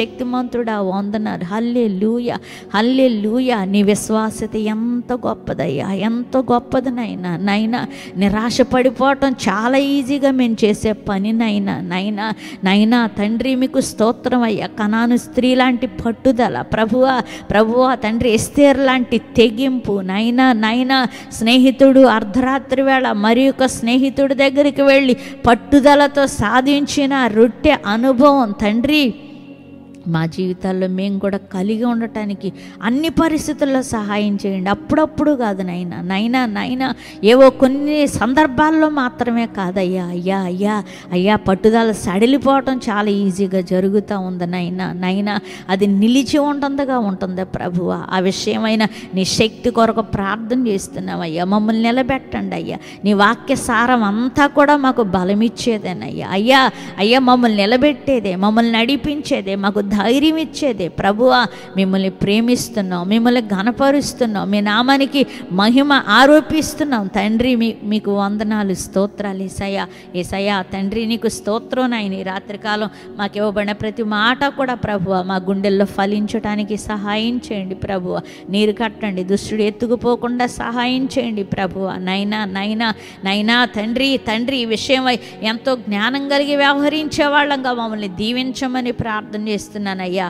సర్వశక్తిమంతుడా వందనాలు హల్లే లూయ హల్లే లూయ నీ విశ్వాసత ఎంత గొప్పదయ్యా అయ్యా ఎంతో గొప్పది నైనా నైనా నిరాశ పడిపోవటం చాలా ఈజీగా మేము చేసే పని నైనా నైనా నైనా తండ్రి మీకు స్తోత్రం అయ్యా కనాను స్త్రీ లాంటి పట్టుదల ప్రభువా ప్రభువా తండ్రి ఎస్తేర్ లాంటి తెగింపు నైనా నైనా స్నేహితుడు అర్ధరాత్రి వేళ మరి ఒక స్నేహితుడి దగ్గరికి వెళ్ళి పట్టుదలతో సాధించిన రొట్టె అనుభవం తండ్రి మా జీవితాల్లో మేము కూడా కలిగి ఉండటానికి అన్ని పరిస్థితుల్లో సహాయం చేయండి అప్పుడప్పుడు కాదు నైనా నైనా నైనా ఏవో కొన్ని సందర్భాల్లో మాత్రమే కాదయ్యా అయ్యా అయ్యా అయ్యా పట్టుదల సడిలిపోవటం చాలా ఈజీగా జరుగుతూ ఉంది నైనా నైనా అది నిలిచి ఉంటుందిగా ఉంటుంది ప్రభువ ఆ విషయమైన నీ శక్తి కొరకు ప్రార్థన చేస్తున్నాం అయ్యా మమ్మల్ని నిలబెట్టండి అయ్యా నీ వాక్య సారం అంతా కూడా మాకు బలమిచ్చేదేనయ్యా అయ్యా అయ్యా మమ్మల్ని నిలబెట్టేదే మమ్మల్ని నడిపించేదే మాకు ధైర్యం ఇచ్చేదే ప్రభువా మిమ్మల్ని ప్రేమిస్తున్నాం మిమ్మల్ని ఘనపరుస్తున్నాం మీ నామానికి మహిమ ఆరోపిస్తున్నాం తండ్రి మీ మీకు వందనాలు స్తోత్రాలు ఏసయ్యా ఏసయ్యా తండ్రి నీకు స్తోత్రం నాయన ఈ రాత్రికాలం మాకు ఇవ్వబడిన ప్రతి మాట కూడా ప్రభువ మా గుండెల్లో ఫలించడానికి సహాయం చేయండి ప్రభువ నీరు కట్టండి దుష్టుడు ఎత్తుకుపోకుండా సహాయం చేయండి ప్రభువ నైనా నైనా నైనా తండ్రి తండ్రి ఈ విషయమై ఎంతో జ్ఞానం కలిగి వ్యవహరించే వాళ్ళంగా మమ్మల్ని దీవించమని ప్రార్థన చేస్తున్నానయ్యా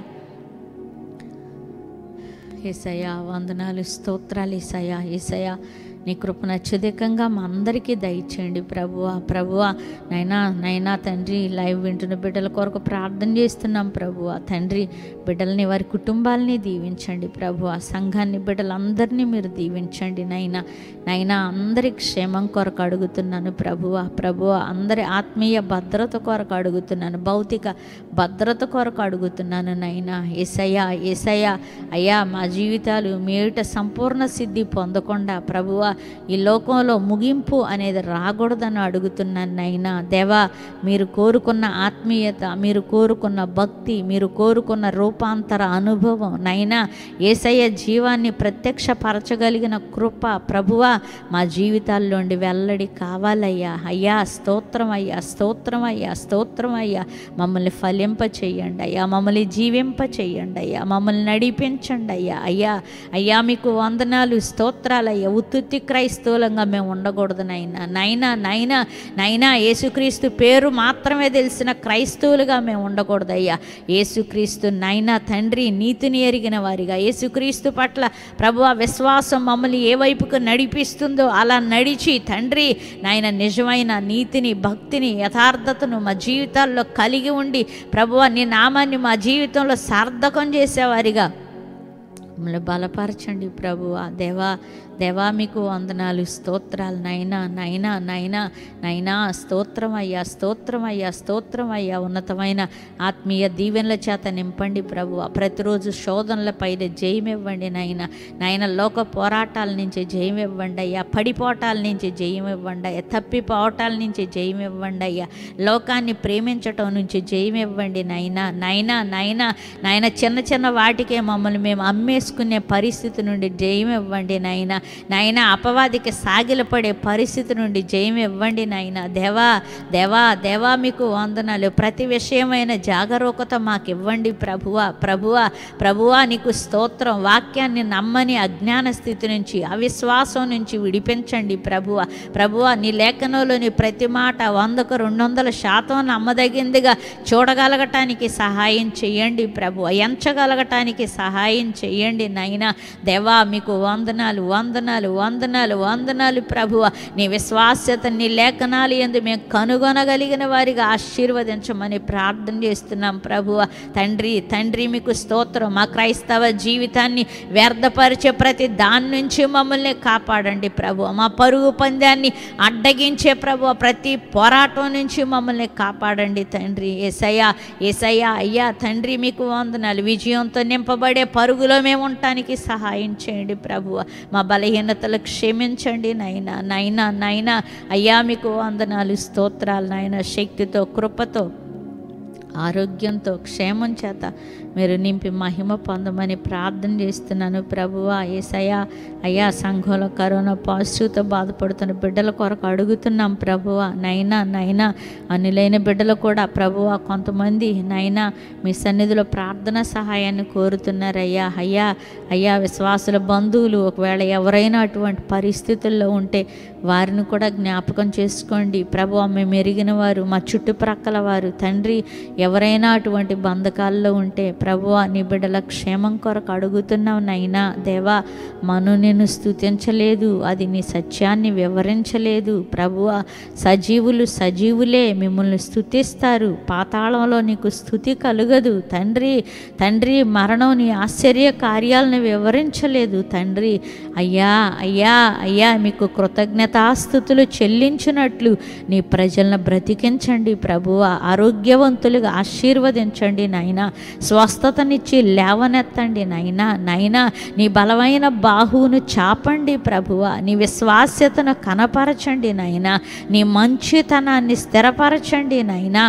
ఏసయ్యా వందనాలు స్తోత్రాలు ఏసయ్యా ఏసయ్యా నీ కృపను అత్యధికంగా మా అందరికీ దయచేయండి ప్రభువా ప్రభువా నైనా నైనా తండ్రి లైవ్ వింటున్న బిడ్డల కొరకు ప్రార్థన చేస్తున్నాం ప్రభువా తండ్రి బిడ్డల్ని వారి కుటుంబాలని దీవించండి ప్రభువా సంఘాన్ని బిడ్డలందరినీ మీరు దీవించండి నైనా నైనా అందరి క్షేమం కొరకు అడుగుతున్నాను ప్రభువా ప్రభువా అందరి ఆత్మీయ భద్రత కొరకు అడుగుతున్నాను భౌతిక భద్రత కొరకు అడుగుతున్నాను నైనా ఏసయ్యా ఏసయ్యా అయ్యా మా జీవితాలు మీట సంపూర్ణ సిద్ధి పొందకుండా ప్రభువా ఈ లోకంలో ముగింపు అనేది రాకూడదని అడుగుతున్నాను నైనా దేవా మీరు కోరుకున్న ఆత్మీయత మీరు కోరుకున్న భక్తి మీరు కోరుకున్న రూపాంతర అనుభవం నైనా ఏసయ్య జీవాన్ని ప్రత్యక్షపరచగలిగిన కృప ప్రభువా మా జీవితాల్లోండి వెల్లడి కావాలయ్యా అయ్యా స్తోత్రం అయ్యా స్తోత్రం అయ్యా స్తోత్రం అయ్యా మమ్మల్ని ఫలింప చెయ్యండి అయ్యా మమ్మల్ని జీవింప చెయ్యండి అయ్యా మమ్మల్ని నడిపించండి అయ్యా అయ్యా అయ్యా మీకు వందనాలు స్తోత్రాలయ్యా ఉత్తుత్తి క్రైస్తవులంగా మేము ఉండకూడదు నైనా నైనా నైనా నైనా యేసుక్రీస్తు పేరు మాత్రమే తెలిసిన క్రైస్తవులుగా మేము ఉండకూడదు అయ్యా యేసుక్రీస్తు నైనా తండ్రి నీతిని ఎరిగిన వారిగా యేసుక్రీస్తు పట్ల ప్రభు విశ్వాసం మమ్మల్ని ఏ వైపుకు నడిపిస్తుందో అలా నడిచి తండ్రి నాయన నిజమైన నీతిని భక్తిని యథార్థతను మా జీవితాల్లో కలిగి ఉండి ప్రభువ నీ నామాన్ని మా జీవితంలో సార్థకం చేసేవారిగా మమ్మల్ని బలపరచండి ప్రభువ దేవా దేవా మీకు వందనాలు స్తోత్రాలు నైనా నైనా నైనా నైనా స్తోత్రం అయ్యా స్తోత్రం అయ్యా స్తోత్రం అయ్యా ఉన్నతమైన ఆత్మీయ దీవెనల చేత నింపండి ప్రభువ ప్రతిరోజు శోధనల పైన జయమివ్వండి నాయన నాయన లోక పోరాటాల నుంచి జయమివ్వండి అయ్యా పడిపోవటాల నుంచి జయమివ్వండి అయ్యా తప్పిపోవటాల నుంచి జయమివ్వండి అయ్యా లోకాన్ని ప్రేమించటం నుంచి జయమివ్వండి నైనా నైనా నైనా నాయన చిన్న చిన్న వాటికే మమ్మల్ని మేము అమ్మేసుకునే పరిస్థితి నుండి జయం ఇవ్వండి నాయన నాయన అపవాదికి సాగిలపడే పరిస్థితి నుండి జయం ఇవ్వండి నాయన దేవా దేవా దేవా మీకు వందనాలు ప్రతి విషయమైన జాగరూకత మాకు ఇవ్వండి ప్రభువా ప్రభువా ప్రభువా నీకు స్తోత్రం వాక్యాన్ని నమ్మని అజ్ఞాన స్థితి నుంచి అవిశ్వాసం నుంచి విడిపించండి ప్రభువ ప్రభువ నీ లేఖనంలోని ప్రతి మాట వందకు రెండు వందల శాతం నమ్మదగిందిగా చూడగలగటానికి సహాయం చేయండి ప్రభు ఎంచగలగటానికి సహాయం చేయండి నైనా దేవా మీకు వందనాలు వందనాలు వందనాలు వందనాలు ప్రభువ నీ విశ్వాస్యత నీ లేఖనాలు ఎందు మేము కనుగొనగలిగిన వారిగా ఆశీర్వదించమని ప్రార్థన చేస్తున్నాం ప్రభువ తండ్రి తండ్రి మీకు స్తోత్రం మా క్రైస్తవ జీవితాన్ని వ్యర్థపరిచే ప్రతి దాని నుంచి మమ్మల్ని కాపాడండి ప్రభు మా పరుగు పందాన్ని అడ్డగించే ప్రభు ప్రతి పోరాటం నుంచి మమ్మల్ని కాపాడండి తండ్రి ఏసయ్యా ఏసయ్యా అయ్యా తండ్రి మీకు వందనాలు విజయంతో నింపబడే పరుగులో మేము ఉండటానికి సహాయం చేయండి ప్రభు మా బలహీనతలు క్షమించండి నైనా నైనా నైనా అయ్యా మీకు వందనాలు స్తోత్రాలు నాయన శక్తితో కృపతో ఆరోగ్యంతో క్షేమం చేత మీరు నింపి మహిమ పొందమని ప్రార్థన చేస్తున్నాను ప్రభువా ఏసయ్యా అయ్యా సంఘంలో కరోనా పాజిటివ్తో బాధపడుతున్న బిడ్డల కొరకు అడుగుతున్నాం ప్రభువా నైనా నైనా అన్నిలైన బిడ్డలు కూడా ప్రభువా కొంతమంది నైనా మీ సన్నిధిలో ప్రార్థన సహాయాన్ని కోరుతున్నారయ్యా అయ్యా అయ్యా విశ్వాసుల బంధువులు ఒకవేళ ఎవరైనా అటువంటి పరిస్థితుల్లో ఉంటే వారిని కూడా జ్ఞాపకం చేసుకోండి ప్రభు మేము ఎరిగిన వారు మా చుట్టుప్రక్కల వారు తండ్రి ఎవరైనా అటువంటి బంధకాల్లో ఉంటే ప్రభు నీ బిడ్డల క్షేమం కొరకు అడుగుతున్నావు నైనా దేవా మను నేను స్థుతించలేదు అది నీ సత్యాన్ని వివరించలేదు ప్రభువ సజీవులు సజీవులే మిమ్మల్ని స్థుతిస్తారు పాతాళంలో నీకు స్థుతి కలుగదు తండ్రి తండ్రి మరణం నీ ఆశ్చర్య కార్యాలను వివరించలేదు తండ్రి అయ్యా అయ్యా అయ్యా మీకు కృతజ్ఞతాస్థుతులు చెల్లించినట్లు నీ ప్రజలను బ్రతికించండి ప్రభువ ఆరోగ్యవంతులుగా ఆశీర్వదించండి నాయన స్వస్థతనిచ్చి లేవనెత్తండి నైనా నైనా నీ బలమైన బాహువును చాపండి ప్రభువ నీ విశ్వాస్యతను కనపరచండి నైనా నీ మంచితనాన్ని స్థిరపరచండి నైనా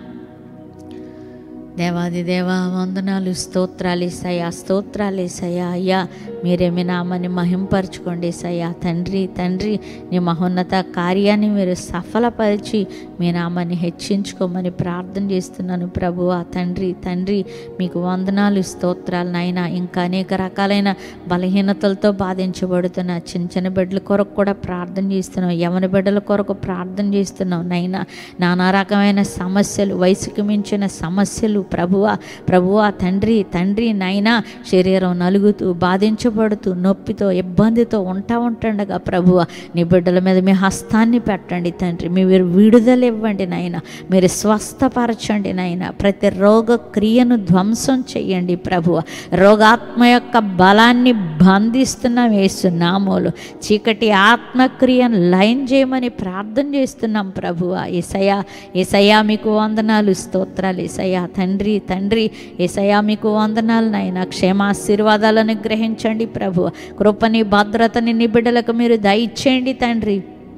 దేవాది దేవా వందనాలు స్తోత్రాలు ఇసయ్యా స్తోత్రాలు ఇసయ్యా అయ్యా మీరే మీ నామాన్ని మహింపరచుకోండి ఇసయ్యా తండ్రి తండ్రి నీ మహోన్నత కార్యాన్ని మీరు సఫలపరిచి మీ నామాన్ని హెచ్చించుకోమని ప్రార్థన చేస్తున్నాను ప్రభువా తండ్రి తండ్రి మీకు వందనాలు స్తోత్రాలు నాయన ఇంకా అనేక రకాలైన బలహీనతలతో బాధించబడుతున్న చిన్న చిన్న బిడ్డల కొరకు కూడా ప్రార్థన చేస్తున్నాం యవన బిడ్డల కొరకు ప్రార్థన చేస్తున్నాం నైనా నానా రకమైన సమస్యలు వయసుకు మించిన సమస్యలు ప్రభువ ప్రభువ తండ్రి తండ్రి నైనా శరీరం నలుగుతూ బాధించబడుతూ నొప్పితో ఇబ్బందితో ఉంటా ఉంటుండగా ప్రభువ నీ బిడ్డల మీద మీ హస్తాన్ని పెట్టండి తండ్రి మీరు విడుదల ఇవ్వండి నాయన మీరు స్వస్థపరచండి నాయన ప్రతి రోగ క్రియను ధ్వంసం చేయండి ప్రభువ రోగాత్మ యొక్క బలాన్ని బంధిస్తున్నాం వేస్తున్నామోలు చీకటి ఆత్మక్రియను లైన్ చేయమని ప్రార్థన చేస్తున్నాం ప్రభువ ఏసయ్యా ఏసయ్యా మీకు వందనాలు స్తోత్రాలు ఏసయ్యా తండ్రి తండ్రి ఏసయ్యా మీకు వందనాలు నాయన క్షేమాశీర్వాదాలను గ్రహించండి ప్రభు కృపని భద్రతని నీ బిడ్డలకు మీరు దయచేయండి తండ్రి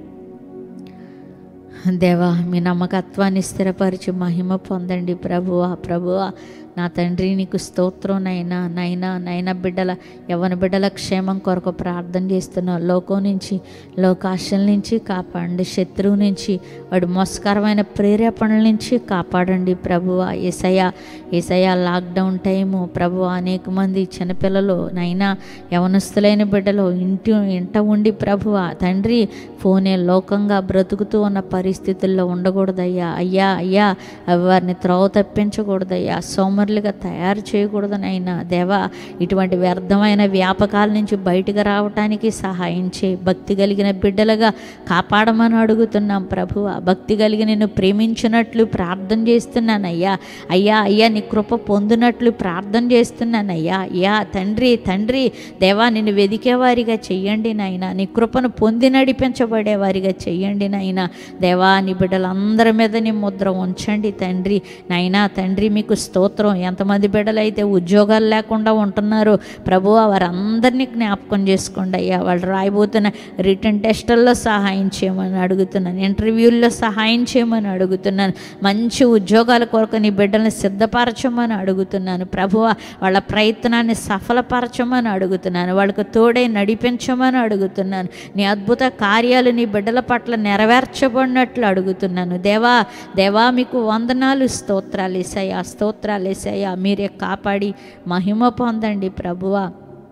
దేవా మీ నమ్మకత్వాన్ని స్థిరపరిచి మహిమ పొందండి ప్రభువా ప్రభువా నా తండ్రి నీకు స్తోత్రం నైనా నైనా నైనా బిడ్డల యవన బిడ్డల క్షేమం కొరకు ప్రార్థన చేస్తున్నాం లోకం నుంచి లోకాశల నుంచి కాపాడండి శత్రువు నుంచి వాడి మోసకరమైన ప్రేరేపణల నుంచి కాపాడండి ప్రభువ ఏసయ్య ఏసయ్య లాక్డౌన్ టైము ప్రభు అనేక మంది చిన్నపిల్లలు నైనా యవనస్తులైన బిడ్డలు ఇంటి ఇంట ఉండి ప్రభువ తండ్రి ఫోనే లోకంగా బ్రతుకుతూ ఉన్న పరిస్థితుల్లో ఉండకూడదయ్యా అయ్యా అయ్యా అవి వారిని త్రోవ తప్పించకూడదయ్యా సోమరులుగా తయారు చేయకూడదనైనా దేవా ఇటువంటి వ్యర్థమైన వ్యాపకాల నుంచి బయటకు రావటానికి సహాయం చేయి భక్తి కలిగిన బిడ్డలుగా కాపాడమని అడుగుతున్నాం ప్రభువ భక్తి కలిగి నిన్ను ప్రేమించినట్లు ప్రార్థన చేస్తున్నాను అయ్యా అయ్యా అయ్యా నీ కృప పొందినట్లు ప్రార్థన చేస్తున్నాను అయ్యా అయ్యా తండ్రి తండ్రి దేవా నిన్ను వెదికేవారిగా చెయ్యండి నాయన నీ కృపను పొంది నడిపించబడేవారిగా చెయ్యండి నాయన దేవా నీ బిడ్డలందరి మీద నీ ముద్ర ఉంచండి తండ్రి నాయనా తండ్రి మీకు స్తోత్రం ఎంతమంది బిడ్డలైతే ఉద్యోగాలు లేకుండా ఉంటున్నారో ప్రభు వారందరినీ జ్ఞాపకం చేసుకోండి అయ్యా వాళ్ళు రాయబోతున్న రిటర్న్ టెస్టుల్లో సహాయం చేయమని అడుగుతున్నాను ఇంటర్వ్యూల్లో సహాయం చేయమని అడుగుతున్నాను మంచి ఉద్యోగాల కొరకు నీ బిడ్డల్ని సిద్ధపరచమని అడుగుతున్నాను ప్రభువ వాళ్ళ ప్రయత్నాన్ని సఫలపరచమని అడుగుతున్నాను వాళ్ళకు తోడై నడిపించమని అడుగుతున్నాను నీ అద్భుత కార్యాలు నీ బిడ్డల పట్ల నెరవేర్చబడినట్లు అడుగుతున్నాను దేవా దేవా మీకు వందనాలు స్తోత్రాలు ఏసయ్యా స్తోత్రాలు ఏసయ్యా మీరే కాపాడి మహిమ పొందండి ప్రభువా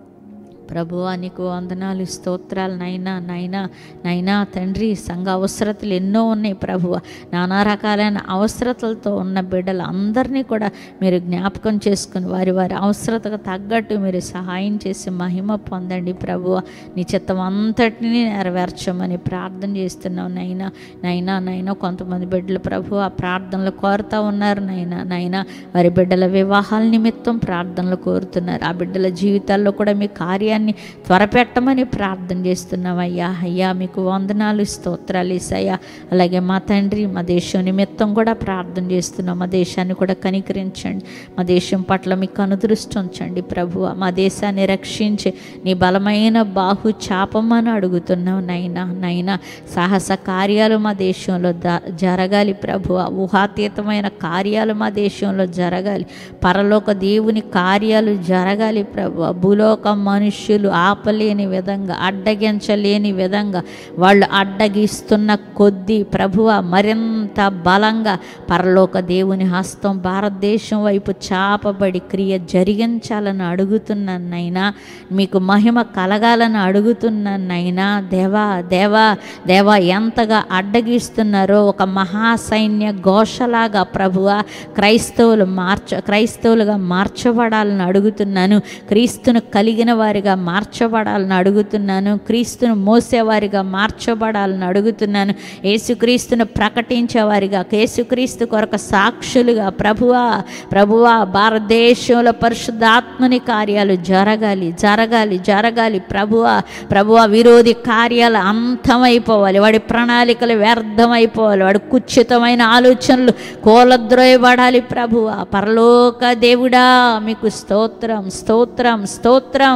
ప్రభువా నీకు వందనాలు స్తోత్రాలు నైనా నైనా నైనా తండ్రి సంఘ అవసరతలు ఎన్నో ఉన్నాయి ప్రభువ నానా రకాలైన అవసరతలతో ఉన్న బిడ్డలు అందరినీ కూడా మీరు జ్ఞాపకం చేసుకుని వారి వారి అవసరతకు తగ్గట్టు మీరు సహాయం చేసి మహిమ పొందండి ప్రభువ నీ చిత్తం అంతటిని నెరవేర్చమని ప్రార్థన చేస్తున్నాం నైనా నైనా నైనా కొంతమంది బిడ్డలు ప్రభు ఆ ప్రార్థనలు కోరుతూ ఉన్నారు నైనా నైనా వారి బిడ్డల వివాహాల నిమిత్తం ప్రార్థనలు కోరుతున్నారు ఆ బిడ్డల జీవితాల్లో కూడా మీ కార్యాన్ని కార్యాన్ని త్వరపెట్టమని ప్రార్థన చేస్తున్నాం అయ్యా అయ్యా మీకు వందనాలు స్తోత్రాలు ఇసయ్యా అలాగే మా తండ్రి మా దేశం నిమిత్తం కూడా ప్రార్థన చేస్తున్నాం మా దేశాన్ని కూడా కనికరించండి మా దేశం పట్ల మీకు అనుదృష్టి ఉంచండి ప్రభు మా దేశాన్ని రక్షించి నీ బలమైన బాహు చాపమని అడుగుతున్నాం నైనా నైనా సాహస కార్యాలు మా దేశంలో ద జరగాలి ప్రభు ఊహాతీతమైన కార్యాలు మా దేశంలో జరగాలి పరలోక దేవుని కార్యాలు జరగాలి ప్రభు భూలోక మనుష్యులు ఆపలేని విధంగా అడ్డగించలేని విధంగా వాళ్ళు అడ్డగిస్తున్న కొద్దీ ప్రభువ మరింత బలంగా పరలోక దేవుని హస్తం భారతదేశం వైపు చాపబడి క్రియ జరిగించాలని అడుగుతున్నాను నైనా మీకు మహిమ కలగాలని అడుగుతున్నాను నైనా దేవా దేవా దేవా ఎంతగా అడ్డగిస్తున్నారో ఒక మహాసైన్య ఘోషలాగా ప్రభువ క్రైస్తవులు మార్చ క్రైస్తవులుగా మార్చబడాలని అడుగుతున్నాను క్రీస్తును కలిగిన వారిగా మార్చబడాలని అడుగుతున్నాను క్రీస్తును మోసేవారిగా మార్చబడాలని అడుగుతున్నాను యేసుక్రీస్తును ప్రకటించేవారిగా యేసుక్రీస్తు కొరకు సాక్షులుగా ప్రభువా ప్రభువా భారతదేశంలో పరిశుద్ధాత్మని కార్యాలు జరగాలి జరగాలి జరగాలి ప్రభువా ప్రభువా విరోధి కార్యాలు అంతమైపోవాలి వాడి ప్రణాళికలు వ్యర్థమైపోవాలి వాడి కుచ్చితమైన ఆలోచనలు కోలద్రోయబడాలి ప్రభువా పరలోక దేవుడా మీకు స్తోత్రం స్తోత్రం స్తోత్రం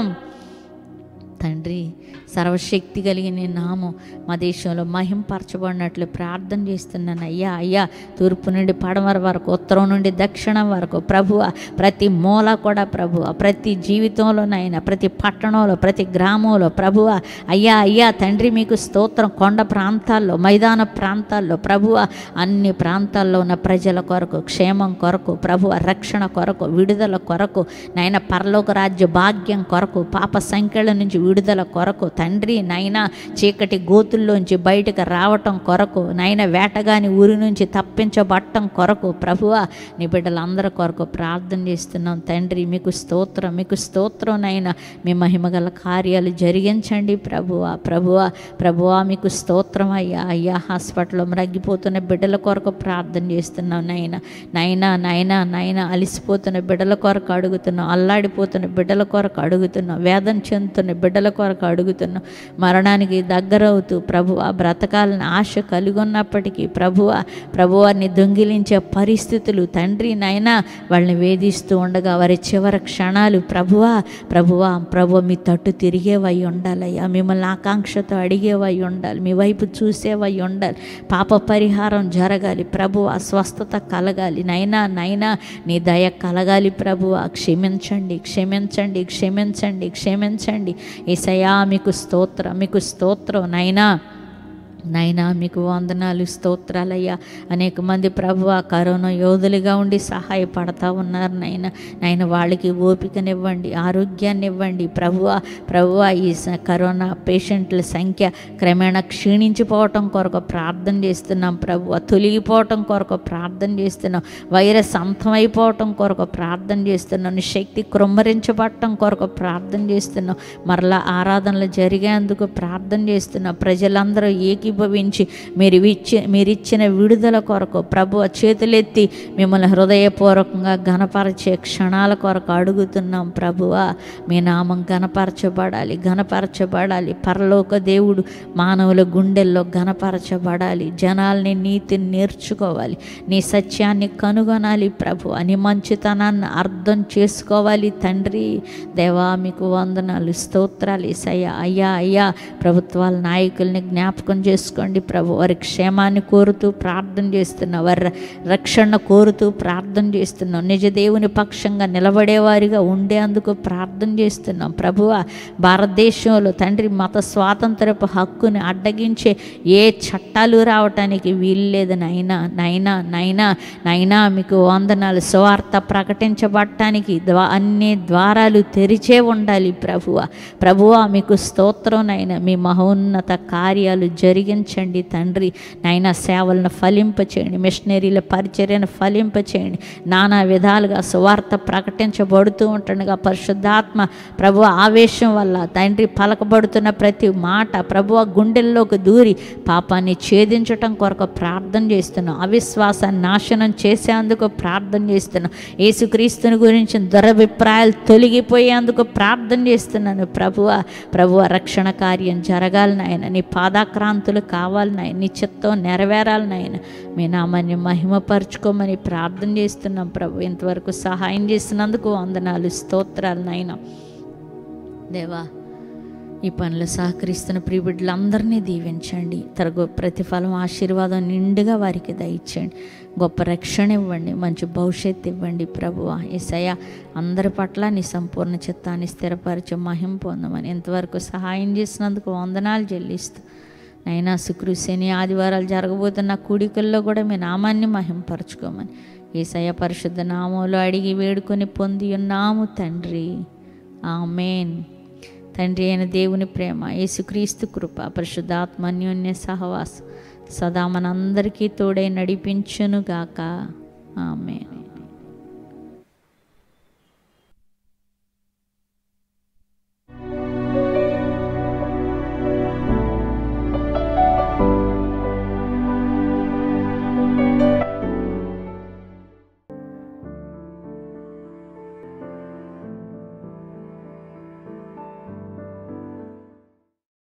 తండ్రి సర్వశక్తి కలిగిన నీ నామం మా దేశంలో మహింపరచబడినట్లు ప్రార్థన చేస్తున్నాను అయ్యా అయ్యా తూర్పు నుండి పడమర వరకు ఉత్తరం నుండి దక్షిణం వరకు ప్రభువ ప్రతి మూల కూడా ప్రభువ ప్రతి జీవితంలోనైనా ప్రతి పట్టణంలో ప్రతి గ్రామంలో ప్రభువ అయ్యా అయ్యా తండ్రి మీకు స్తోత్రం కొండ ప్రాంతాల్లో మైదాన ప్రాంతాల్లో ప్రభువ అన్ని ప్రాంతాల్లో ఉన్న ప్రజల కొరకు క్షేమం కొరకు ప్రభువ రక్షణ కొరకు విడుదల కొరకు నాయన పరలోక రాజ్య భాగ్యం కొరకు పాప సంఖ్యల నుంచి విడుదల కొరకు తండ్రి నాయన చీకటి గోతుల్లోంచి బయటకు రావటం కొరకు నాయన వేటగాని ఊరి నుంచి తప్పించబట్టం కొరకు ప్రభువ నీ బిడ్డలందరి కొరకు ప్రార్థన చేస్తున్నాం తండ్రి మీకు స్తోత్రం మీకు స్తోత్రం నాయన మీ మహిమగల కార్యాలు జరిగించండి ప్రభువ ప్రభువ ప్రభువ మీకు స్తోత్రం అయ్యా అయ్యా హాస్పిటల్లో మ్రగ్గిపోతున్న బిడ్డల కొరకు ప్రార్థన చేస్తున్నాం నాయన నైనా నైనా నైనా అలిసిపోతున్న బిడ్డల కొరకు అడుగుతున్నాం అల్లాడిపోతున్న బిడ్డల కొరకు అడుగుతున్నాం వేదన చెందుతున్న బిడ్డల కొరకు అడుగుతున్నాం మరణానికి దగ్గరవుతూ ప్రభువ బ్రతకాలని ఆశ కలిగి ఉన్నప్పటికీ ప్రభువ ప్రభువారిని దొంగిలించే పరిస్థితులు తండ్రి నైనా వాళ్ళని వేధిస్తూ ఉండగా వారి చివరి క్షణాలు ప్రభువా ప్రభువా ప్రభు మీ తట్టు తిరిగేవై ఉండాలయ్యా మిమ్మల్ని ఆకాంక్షతో అడిగేవై ఉండాలి మీ వైపు చూసేవై ఉండాలి పాప పరిహారం జరగాలి ప్రభువ స్వస్థత కలగాలి నైనా నైనా నీ దయ కలగాలి ప్రభువ క్షమించండి క్షమించండి క్షమించండి క్షమించండి ఏసయా మీకు స్తోత్రం మీకు స్తోత్రం నైనా నైనా మీకు వందనాలు స్తోత్రాలయ్యా అనేక మంది ప్రభు ఆ కరోనా యోధులుగా ఉండి సహాయపడతా ఉన్నారు నైనా నైనా వాళ్ళకి ఓపికనివ్వండి ఆరోగ్యాన్ని ఇవ్వండి ప్రభువ ప్రభువ ఈ స- కరోనా పేషెంట్ల సంఖ్య క్రమేణా క్షీణించిపోవటం కొరకు ప్రార్థన చేస్తున్నాం ప్రభువ తొలగిపోవటం కొరకు ప్రార్థన చేస్తున్నాం వైరస్ అంతమైపోవటం కొరకు ప్రార్థన చేస్తున్నాం నీ శక్తి కృమ్మరించబడటం కొరకు ప్రార్థన చేస్తున్నాం మరలా ఆరాధనలు జరిగేందుకు ప్రార్థన చేస్తున్నాం ప్రజలందరూ ఏకీభవించి మీరు ఇచ్చి మీరిచ్చిన విడుదల కొరకు ప్రభు చేతులెత్తి మిమ్మల్ని హృదయపూర్వకంగా గణపరిచే క్షణాల కొరకు అడుగుతున్నాం ప్రభువా మీ నామం గణపరచబడాలి గణపరచబడాలి పరలోక దేవుడు మానవుల గుండెల్లో గణపరచబడాలి జనాల్ని నీతిని నేర్చుకోవాలి నీ సత్యాన్ని కనుగొనాలి ప్రభు అని మంచితనాన్ని అర్థం చేసుకోవాలి తండ్రి దేవా మీకు వందనాలు స్తోత్రాలు ఇసయ్యా అయ్యా అయ్యా ప్రభుత్వాల నాయకుల్ని జ్ఞాపకం చేసుకోండి ప్రభు వారి క్షేమాన్ని కోరుతూ ప్రార్థన చేస్తున్నాం వారి రక్షణ కోరుతూ ప్రార్థన చేస్తున్నాం నిజ దేవుని పక్షంగా నిలబడేవారిగా ఉండేందుకు ప్రార్థన చేస్తున్నాం ప్రభువ భారతదేశంలో తండ్రి మత స్వాతంత్రపు హక్కుని అడ్డగించే ఏ చట్టాలు రావటానికి వీల్లేదు నైనా నైనా నైనా నైనా మీకు వందనాలు సువార్త ప్రకటించబడటానికి ద్వా అన్ని ద్వారాలు తెరిచే ఉండాలి ప్రభువ ప్రభువ మీకు స్తోత్రం నైనా మీ మహోన్నత కార్యాలు జరిగి దయించండి తండ్రి నాయన సేవలను ఫలింపచేయండి మిషనరీల పరిచర్యను ఫలింపచేయండి నానా విధాలుగా సువార్త ప్రకటించబడుతూ ఉంటుండగా పరిశుద్ధాత్మ ప్రభు ఆవేశం వల్ల తండ్రి పలకబడుతున్న ప్రతి మాట ప్రభు గుండెల్లోకి దూరి పాపాన్ని ఛేదించటం కొరకు ప్రార్థన చేస్తున్నాం అవిశ్వాసాన్ని నాశనం చేసేందుకు ప్రార్థన చేస్తున్నాం యేసుక్రీస్తుని గురించి దురభిప్రాయాలు తొలగిపోయేందుకు ప్రార్థన చేస్తున్నాను ప్రభువ ప్రభువ రక్షణ కార్యం జరగాలి నాయన నీ పాదాక్రాంతులు కావాలి నాయన నీ చిత్తం నెరవేరాలి నాయన మీ నామాన్ని మహిమపరచుకోమని ప్రార్థన చేస్తున్నాం ప్రభు ఇంతవరకు సహాయం చేసినందుకు వందనాలు స్తోత్రాలు నాయన దేవా ఈ పనులు సహకరిస్తున్న ప్రియబిడ్డలందరినీ దీవించండి తరగు ప్రతిఫలం ఆశీర్వాదం నిండుగా వారికి దయచేయండి గొప్ప రక్షణ ఇవ్వండి మంచి భవిష్యత్తు ఇవ్వండి ప్రభువ ఏసయ్య అందరి పట్ల నీ సంపూర్ణ చిత్తాన్ని స్థిరపరిచి మహిం పొందమని ఎంతవరకు సహాయం చేసినందుకు వందనాలు చెల్లిస్తూ నైనా శుక్రశని ఆదివారాలు జరగబోతున్న కూడికల్లో కూడా మీ నామాన్ని మహింపరచుకోమని ఏసయ్య పరిశుద్ధ నామంలో అడిగి వేడుకొని పొంది ఉన్నాము తండ్రి ఆమెన్ తండ్రి అయిన దేవుని ప్రేమ యేసుక్రీస్తు కృప పరిశుద్ధాత్మ అన్యోన్య సహవాసం సదా మనందరికీ తోడై నడిపించునుగాక ఆమెన్